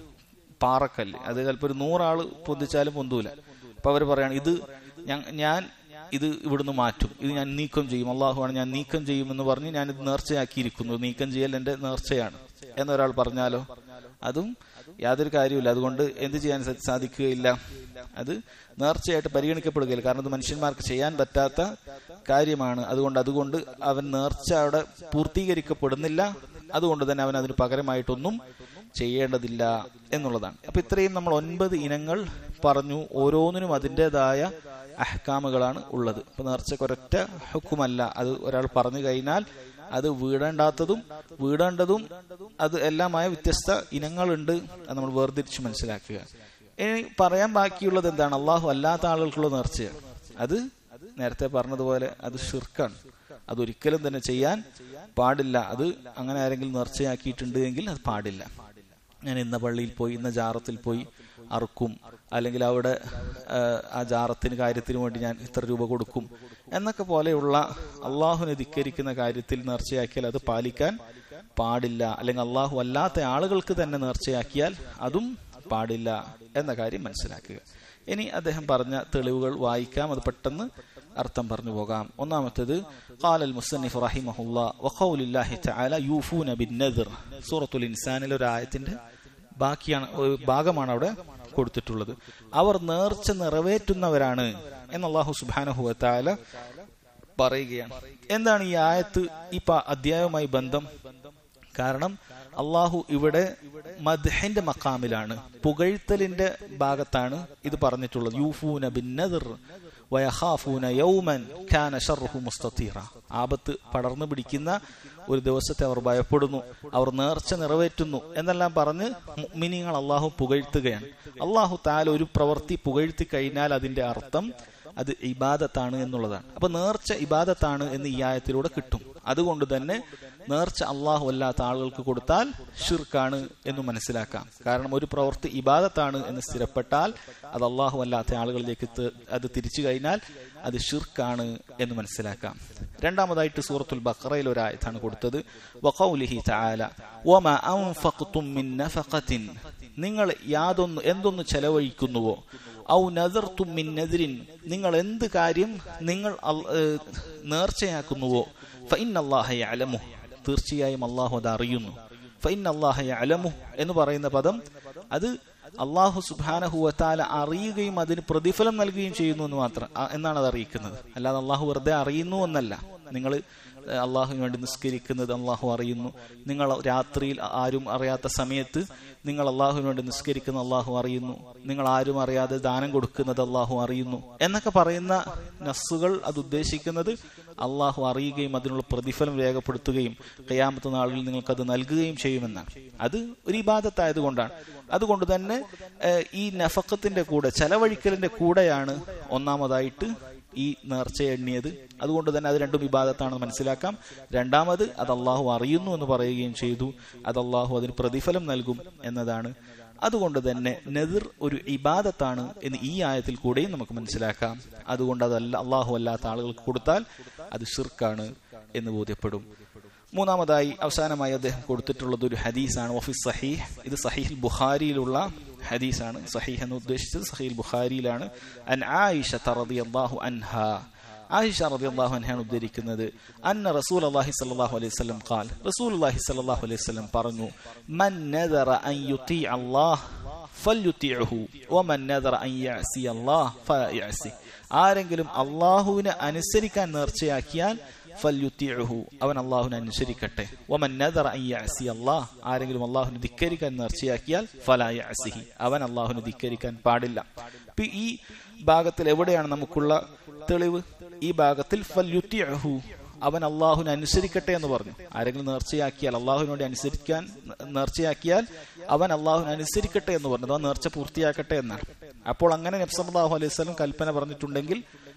പാറക്കല്ല് അത് ചിലപ്പോൾ ഒരു നൂറാള് പൊന്തിച്ചാലും പൊന്തൂല അപ്പൊ അവർ പറയാണ് ഇത് ഞ- ഞാൻ ഇത് ഇവിടുന്ന് മാറ്റും ഇത് ഞാൻ നീക്കം ചെയ്യും അള്ളാഹുവാണ് ഞാൻ നീക്കം ചെയ്യും എന്ന് പറഞ്ഞ് ഞാൻ ഇത് നേർച്ചയാക്കിയിരിക്കുന്നു നീക്കം ചെയ്യൽ എന്റെ നേർച്ചയാണ് എന്നൊരാൾ പറഞ്ഞാലോ അതും യാതൊരു കാര്യമില്ല അതുകൊണ്ട് എന്ത് ചെയ്യാൻ സാ- സാധിക്കുകയില്ല അത് നേർച്ചയായിട്ട് പരിഗണിക്കപ്പെടുകയില്ല കാരണം അത് മനുഷ്യന്മാർക്ക് ചെയ്യാൻ പറ്റാത്ത കാര്യമാണ് അതുകൊണ്ട് അതുകൊണ്ട് അവൻ നേർച്ച അവിടെ പൂർത്തീകരിക്കപ്പെടുന്നില്ല അതുകൊണ്ട് തന്നെ അവൻ അതിന് പകരമായിട്ടൊന്നും ചെയ്യേണ്ടതില്ല എന്നുള്ളതാണ് അപ്പൊ ഇത്രയും നമ്മൾ ഒൻപത് ഇനങ്ങൾ പറഞ്ഞു ഓരോന്നിനും അതിൻ്റെതായ അഹ്കാമുകളാണ് ഉള്ളത് ഇപ്പൊ നേർച്ചക്ക് ഒരൊറ്റ ഹുക്കുമല്ല അത് ഒരാൾ പറഞ്ഞു കഴിഞ്ഞാൽ അത് വീടേണ്ടാത്തതും വീടേണ്ടതും അത് എല്ലാമായ വ്യത്യസ്ത ഇനങ്ങളുണ്ട് അത് നമ്മൾ വേർതിരിച്ച് മനസ്സിലാക്കുക ഇനി പറയാൻ ബാക്കിയുള്ളത് എന്താണ് അള്ളാഹു അല്ലാത്ത ആളുകൾക്കുള്ള നേർച്ചയാണ് അത് നേരത്തെ പറഞ്ഞതുപോലെ അത് ഷിർക്കാണ് അതൊരിക്കലും തന്നെ ചെയ്യാൻ പാടില്ല അത് അങ്ങനെ ആരെങ്കിലും നേർച്ചയാക്കിയിട്ടുണ്ട് എങ്കിൽ അത് പാടില്ല ഞാൻ ഇന്ന പള്ളിയിൽ പോയി ഇന്ന ജാറത്തിൽ പോയി അറുക്കും അല്ലെങ്കിൽ അവിടെ ആ, ആ ജാറത്തിന് കാര്യത്തിന് വേണ്ടി ഞാൻ ഇത്ര രൂപ കൊടുക്കും എന്നൊക്കെ പോലെയുള്ള അള്ളാഹുനെ ധിക്കരിക്കുന്ന കാര്യത്തിൽ നേർച്ചയാക്കിയാൽ അത് പാലിക്കാൻ പാടില്ല അല്ലെങ്കിൽ അള്ളാഹു അല്ലാത്ത ആളുകൾക്ക് തന്നെ നേർച്ചയാക്കിയാൽ അതും പാടില്ല എന്ന കാര്യം മനസ്സിലാക്കുക ഇനി അദ്ദേഹം പറഞ്ഞ തെളിവുകൾ വായിക്കാം അത് പെട്ടെന്ന് അർത്ഥം പറഞ്ഞു പോകാം ഒന്നാമത്തേത് قال المصنف رحمه الله وقول الله تعالى يوفون بالنذر സൂറത്തുൽ ഇൻസാനിലെ ഒരു ആയത്തിന്റെ ബാക്കിയാണ് ഒരു ഭാഗമാണ് അവിടെ കൊടുത്തിട്ടുള്ളത് അവർ നേർച്ച നിറവേറ്റുന്നവരാണ് എന്ന് അള്ളാഹു സുബ്ഹാനഹു വതആല പറയുകയാണ് എന്താണ് ഈ ആയത്ത് ഈ പ- അധ്യായവുമായി ബന്ധം കാരണം അള്ളാഹു ഇവിടെ മദ്ഹിന്റെ മക്കാമിലാണ് പുകഴ്ത്തലിന്റെ ഭാഗത്താണ് ഇത് പറഞ്ഞിട്ടുള്ളത് യൂഫൂന ബിന്നദർ വയഖാഫൂന യൗമൻ കാന ശർറുഹു മുസ്തതീറ ആപത്ത് പടർന്നു പിടിക്കുന്ന ഒരു ദിവസത്തെ അവർ ഭയപ്പെടുന്നു അവർ നേർച്ച നിറവേറ്റുന്നു എന്നെല്ലാം പറഞ്ഞ് മുഅ്മിനീങ്ങൾ അള്ളാഹു പുകഴ്ത്തുകയാണ് അള്ളാഹു താല ഒരു പ്രവൃത്തി പുകഴ്ത്തി കഴിഞ്ഞാൽ അതിന്റെ അർത്ഥം അത് ഇബാദത്താണ് എന്നുള്ളതാണ് അപ്പൊ നേർച്ച ഇബാദത്താണ് എന്ന് ഈ ആയത്തിലൂടെ കിട്ടും അതുകൊണ്ട് തന്നെ നേർച്ച അള്ളാഹു അല്ലാത്ത ആളുകൾക്ക് കൊടുത്താൽ ഷിർക്കാണ് എന്ന് മനസ്സിലാക്കാം കാരണം ഒരു പ്രവൃത്തി ഇബാദത്താണ് എന്ന് സ്ഥിരപ്പെട്ടാൽ അത് അള്ളാഹു അല്ലാത്ത ആളുകളിലേക്ക് ത- അത് തിരിച്ചു കഴിഞ്ഞാൽ അത് ഷിർക്കാണ് എന്ന് മനസ്സിലാക്കാം രണ്ടാമതായിട്ട് സൂറത്തുൽ ബഖറയിൽ ഒരു ആയത്താണ് കൊടുത്തത് വഖൗലിഹി തആല വമാ അൻഫഖ്തും മിൻ നഫഖത്തിൻ നിങ്ങൾ യാതൊന്ന് എന്തൊന്ന് ചെലവഴിക്കുന്നുവോ ഔ നദർത്തും മിൻ നദിരിൻ നിങ്ങൾ എന്ത് കാര്യം നിങ്ങൾ അൽ- ഏഹ് നേർച്ചയാക്കുന്നുവോ ഫൈൻ അള്ളാഹ യഅലമു തീർച്ചയായും അള്ളാഹു അത് അറിയുന്നു ഫൈൻ അള്ളാഹ യഅലമു എന്ന് പറയുന്ന പദം അത് അള്ളാഹു സുബ്ഹാനഹു വതാല അറിയുകയും അതിന് പ്രതിഫലം നൽകുകയും ചെയ്യുന്നു എന്ന് മാത്രം ആ- എന്നാണ് അത് അറിയിക്കുന്നത് അല്ലാതെ അള്ളാഹു വെറുതെ അറിയുന്നു എന്നല്ല നിങ്ങൾ അള്ളാഹുവിന് വേണ്ടി നിസ്കരിക്കുന്നത് അള്ളാഹു അറിയുന്നു നിങ്ങൾ രാത്രിയിൽ ആരും അറിയാത്ത സമയത്ത് നിങ്ങൾ അള്ളാഹുവിന് വേണ്ടി നിസ്കരിക്കുന്ന അള്ളാഹു അറിയുന്നു നിങ്ങൾ ആരും അറിയാതെ ദാനം കൊടുക്കുന്നത് അള്ളാഹു അറിയുന്നു എന്നൊക്കെ പറയുന്ന നസ്സുകൾ അത് ഉദ്ദേശിക്കുന്നത് അള്ളാഹു അറിയുകയും അതിനുള്ള പ്രതിഫലം രേഖപ്പെടുത്തുകയും കയ്യാമത്തെ നാളിൽ നിങ്ങൾക്കത് നൽകുകയും ചെയ്യുമെന്നാണ് അത് ഒരു ഇബാദത്തായതുകൊണ്ടാണ് അതുകൊണ്ട് തന്നെ ഏഹ്, ഈ നഫക്കത്തിന്റെ കൂടെ ചെലവഴിക്കലിന്റെ കൂടെയാണ് ഒന്നാമതായിട്ട് ഈ നേർച്ച എണ്ണിയത് അതുകൊണ്ട് തന്നെ അത് രണ്ടും വിവാദത്താണെന്ന് മനസ്സിലാക്കാം രണ്ടാമത് അത് അള്ളാഹു അറിയുന്നു എന്ന് പറയുകയും ചെയ്തു അത് അള്ളാഹു അതിന് പ്രതിഫലം നൽകും എന്നതാണ് അതുകൊണ്ട് തന്നെ നെതിർ ഒരു ഇബാദത്താണ് എന്ന് ഈ ആയത്തിൽ കൂടെയും നമുക്ക് മനസ്സിലാക്കാം അതുകൊണ്ട് അതല്ല അള്ളാഹു അല്ലാത്ത ആളുകൾക്ക് കൊടുത്താൽ അത് ഷിർക്കാണ് എന്ന് ബോധ്യപ്പെടും മൂന്നാമതായി അവസാനമായി അദ്ദേഹം കൊടുത്തിട്ടുള്ളത് ഒരു ഹദീസാണ് വഫിസ് സഹീഹ് ഇത് സഹീഹ് ബുഖാരിയിലുള്ള ഹദീസാണ് സഹീഹ് എന്ന് ഉദ്ദേശിച്ചത് സഹീൽ ബുഖാരിയിലാണ് അൻ ആയിഷ റളിയല്ലാഹു അൻഹ ആയിഷ റളിയല്ലാഹു അൻഹയാണ് ഉദ്ധരിക്കുന്നത് അന്ന റസൂൽ അള്ളാഹി സല്ലല്ലാഹു അലൈഹി വസല്ലം ഖാൽ റസൂൽ അള്ളാഹി സല്ലല്ലാഹു അലൈഹി വസല്ലം പറഞ്ഞു മൻ നദറ അൻ യുതി അല്ലാഹ് ഫല്യുതിഉഹു വമൻ നദറ അൻ യഅസി അല്ലാഹ് ഫയഅസി ആരെങ്കിലും അള്ളാഹുവിനെ അനുസരിക്കാൻ നേർച്ചയാക്കിയാൽ ഫല്യുത്തിഉഹു അവൻ അള്ളാഹുവിനെ അനുസരിക്കട്ടെ വമൻ നദറ അൻ യഅസി അല്ലാഹ് ആരെങ്കിലും അള്ളാഹുവിനെ ധിക്കരിക്കാൻ നേർച്ചയാക്കിയാൽ ഫലാ യഅസിഹി അവൻ അള്ളാഹുവിനെ ധിക്കരിക്കാൻ പാടില്ല ഇപ്പൊ ഈ ഭാഗത്തിൽ എവിടെയാണ് നമുക്കുള്ള തെളിവ് ഈ ഭാഗത്തിൽ ഫല്യുത്തിഉഹു അവൻ അള്ളാഹുവിനെ അനുസരിക്കട്ടെ എന്ന് പറഞ്ഞു ആരെങ്കിലും നേർച്ചയാക്കിയാൽ അള്ളാഹുവിന് വേണ്ടി അനുസരിക്കാൻ നേർച്ചയാക്കിയാൽ അവൻ അള്ളാഹുവിനെ അനുസരിക്കട്ടെ എന്ന് പറഞ്ഞു അഥവാ നേർച്ച പൂർത്തിയാക്കട്ടെ എന്നാണ് അപ്പോൾ അങ്ങനെ നബ്സല്ലാഹു അലൈഹി സ്വലം കൽപ്പന പറഞ്ഞിട്ടുണ്ടെങ്കിൽ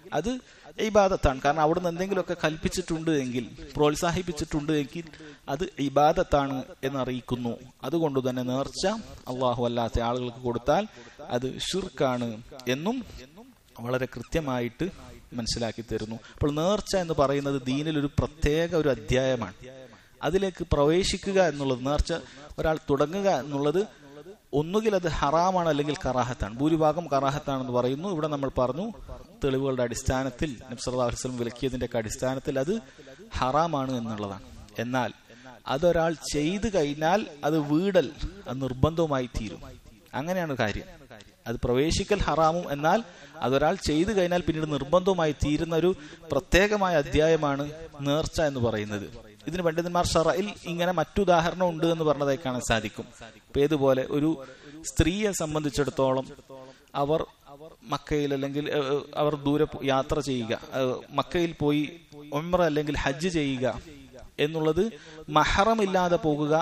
അത് ഇബാദത്താണ് കാരണം അവിടുന്ന് എന്തെങ്കിലുമൊക്കെ കൽപ്പിച്ചിട്ടുണ്ട് എങ്കിൽ പ്രോത്സാഹിപ്പിച്ചിട്ടുണ്ട് എങ്കിൽ അത് ഇബാദത്താണ് എന്നറിയിക്കുന്നു അതുകൊണ്ട് തന്നെ നേർച്ച അള്ളാഹു അല്ലാത്ത ആളുകൾക്ക് കൊടുത്താൽ അത് ഷിർക്കാണ് എന്നും വളരെ കൃത്യമായിട്ട് മനസ്സിലാക്കി തരുന്നു അപ്പോൾ നേർച്ച എന്ന് പറയുന്നത് ദീനിൽ ഒരു പ്രത്യേക ഒരു അധ്യായമാണ് അതിലേക്ക് പ്രവേശിക്കുക എന്നുള്ളത് നേർച്ച ഒരാൾ തുടങ്ങുക എന്നുള്ളത് ഒന്നുകിൽ അത് ഹറാമാണ് അല്ലെങ്കിൽ കറാഹത്താണ് ഭൂരിഭാഗം കറാഹത്താണെന്ന് പറയുന്നു ഇവിടെ നമ്മൾ പറഞ്ഞു തെളിവുകളുടെ അടിസ്ഥാനത്തിൽ നബ്സല്ലാസ്ലം വിലക്കിയതിന്റെ ഒക്കെ അടിസ്ഥാനത്തിൽ അത് ഹറാമാണ് എന്നുള്ളതാണ് എന്നാൽ അതൊരാൾ ചെയ്തു കഴിഞ്ഞാൽ അത് വീടൽ അത് നിർബന്ധവുമായി തീരും അങ്ങനെയാണ് കാര്യം അത് പ്രവേശിക്കൽ ഹറാമും എന്നാൽ അതൊരാൾ ചെയ്തു കഴിഞ്ഞാൽ പിന്നീട് നിർബന്ധവുമായി തീരുന്ന ഒരു പ്രത്യേകമായ അധ്യായമാണ് നേർച്ച എന്ന് പറയുന്നത് ഇതിന് പണ്ഡിതന്മാർ ഷറയിൽ ഇങ്ങനെ മറ്റുദാഹരണം ഉണ്ട് എന്ന് പറഞ്ഞതായി കാണാൻ സാധിക്കും ഇപ്പൊ ഏതുപോലെ ഒരു സ്ത്രീയെ സംബന്ധിച്ചിടത്തോളം അവർ മക്കയിൽ അല്ലെങ്കിൽ അവർ ദൂരെ യാത്ര ചെയ്യുക മക്കയിൽ പോയി ഒമ്ര അല്ലെങ്കിൽ ഹജ്ജ് ചെയ്യുക എന്നുള്ളത് മഹറമില്ലാതെ പോകുക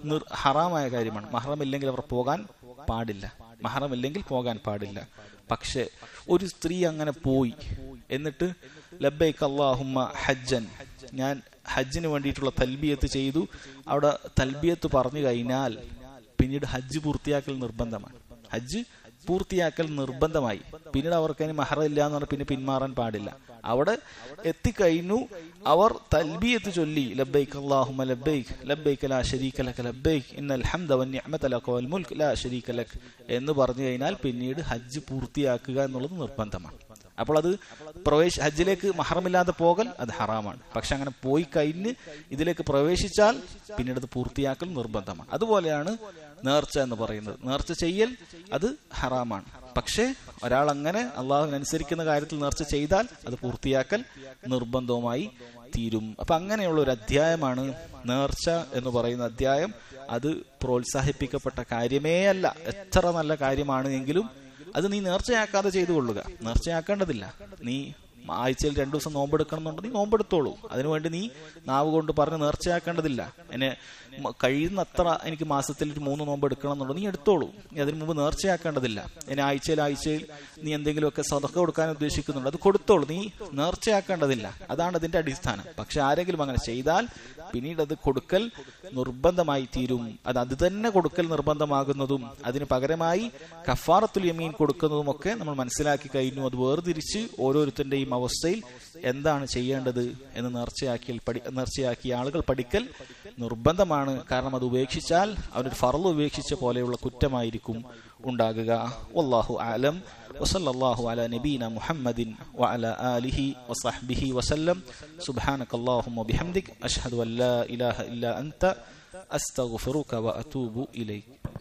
ഹറാമായ കാര്യമാണ് മഹറമില്ലെങ്കിൽ അവർ പോകാൻ പാടില്ല മഹറമില്ലെങ്കിൽ പോകാൻ പാടില്ല പക്ഷെ ഒരു സ്ത്രീ അങ്ങനെ പോയി എന്നിട്ട് ലബൈക്ക് അള്ളാഹുമ്മ ഹജ്ജൻ ഞാൻ ഹജ്ജിന് വേണ്ടിയിട്ടുള്ള തൽബിയത്ത് ചെയ്തു അവിടെ തൽബിയത്ത് പറഞ്ഞു കഴിഞ്ഞാൽ പിന്നീട് ഹജ്ജ് പൂർത്തിയാക്കൽ നിർബന്ധമാണ് ഹജ്ജ് പൂർത്തിയാക്കൽ നിർബന്ധമായി പിന്നീട് അവർക്ക് അതിന് മഹറ ഇല്ല എന്ന് പറഞ്ഞാൽ പിന്നെ പിന്മാറാൻ പാടില്ല അവിടെ എത്തിക്കഴിഞ്ഞു അവർ തൽബിയത്ത് ചൊല്ലി ലബൈക്ക് അല്ലാഹുമ്മ ലബൈക്ക് ലബൈക്ക് ലാ ശരീക ലക ലബൈക്ക് ഇന്നൽ ഹംദ വന്നിഅമത ലക വൽ മുൽക്ക് ലാ ശരീക ലക് എന്ന് പറഞ്ഞു കഴിഞ്ഞാൽ പിന്നീട് ഹജ്ജ് പൂർത്തിയാക്കുക എന്നുള്ളത് നിർബന്ധമാണ് അപ്പോൾ അത് പ്രവേശ ഹജ്ജിലേക്ക് മഹറമില്ലാതെ പോകൽ അത് ഹറാമാണ് പക്ഷെ അങ്ങനെ പോയി കഴിഞ്ഞ് ഇതിലേക്ക് പ്രവേശിച്ചാൽ പിന്നീട് അത് പൂർത്തിയാക്കൽ നിർബന്ധമാണ് അതുപോലെയാണ് നേർച്ച എന്ന് പറയുന്നത് നേർച്ച ചെയ്യൽ അത് ഹറാമാണ് പക്ഷേ ഒരാൾ അങ്ങനെ അള്ളാഹുവിനനുസരിക്കുന്ന കാര്യത്തിൽ നേർച്ച ചെയ്താൽ അത് പൂർത്തിയാക്കൽ നിർബന്ധവുമായി തീരും അപ്പൊ അങ്ങനെയുള്ള ഒരു അധ്യായമാണ് നേർച്ച എന്ന് പറയുന്ന അധ്യായം അത് പ്രോത്സാഹിപ്പിക്കപ്പെട്ട കാര്യമേ അല്ല എത്ര നല്ല കാര്യമാണ് എങ്കിലും അത് നീ നേർച്ചയാക്കാതെ ചെയ്തു കൊള്ളുക നേർച്ചയാക്കേണ്ടതില്ല നീ ആഴ്ചയിൽ രണ്ടു ദിവസം നോമ്പെടുക്കണം എന്നുണ്ടെങ്കിൽ നീ നോമ്പെടുത്തോളൂ അതിനുവേണ്ടി നീ നാവ് കൊണ്ട് പറഞ്ഞ് നേർച്ചയാക്കേണ്ടതില്ല എന്നെ കഴിയുന്നത്ര എനിക്ക് മാസത്തിൽ ഒരു മൂന്ന് നോമ്പ് എടുക്കണം എന്നുള്ളത് നീ എടുത്തോളൂ നീ അതിനു മുമ്പ് നേർച്ചയാക്കേണ്ടതില്ല എന്നെ ആഴ്ചയിൽ ആഴ്ചയിൽ നീ എന്തെങ്കിലുമൊക്കെ സതക്ക കൊടുക്കാൻ ഉദ്ദേശിക്കുന്നുണ്ട് അത് കൊടുത്തോളൂ നീ നേർച്ചയാക്കേണ്ടതില്ല അതാണ് അതിന്റെ അടിസ്ഥാനം പക്ഷെ ആരെങ്കിലും അങ്ങനെ ചെയ്താൽ പിന്നീട് അത് കൊടുക്കൽ നിർബന്ധമായി തീരും അത് അത് തന്നെ കൊടുക്കൽ നിർബന്ധമാകുന്നതും അതിന് പകരമായി കഫാറത്തുൽ യമീൻ കൊടുക്കുന്നതും ഒക്കെ നമ്മൾ മനസ്സിലാക്കി കഴിഞ്ഞു അത് വേർതിരിച്ച് ഓരോരുത്തന്റെയും അവസ്ഥയിൽ എന്താണ് ചെയ്യേണ്ടത് എന്ന് നേർച്ചയാക്കി പഠി നേർച്ചയാക്കിയ ആളുകൾ പഠിക്കൽ നിർബന്ധമാണ് കാരണം അത് ഉപേക്ഷിച്ചാൽ അവനൊരു ഫറല് ഉപേക്ഷിച്ച പോലെയുള്ള കുറ്റമായിരിക്കും ഉണ്ടാകുക വല്ലാഹു ആലം وصلى الله على نبينا محمد وعلى آله وصحبه وسلم سبحانك اللهم وبحمدك أشهد أن لا إله إلا أنت أستغفرك وأتوب إليك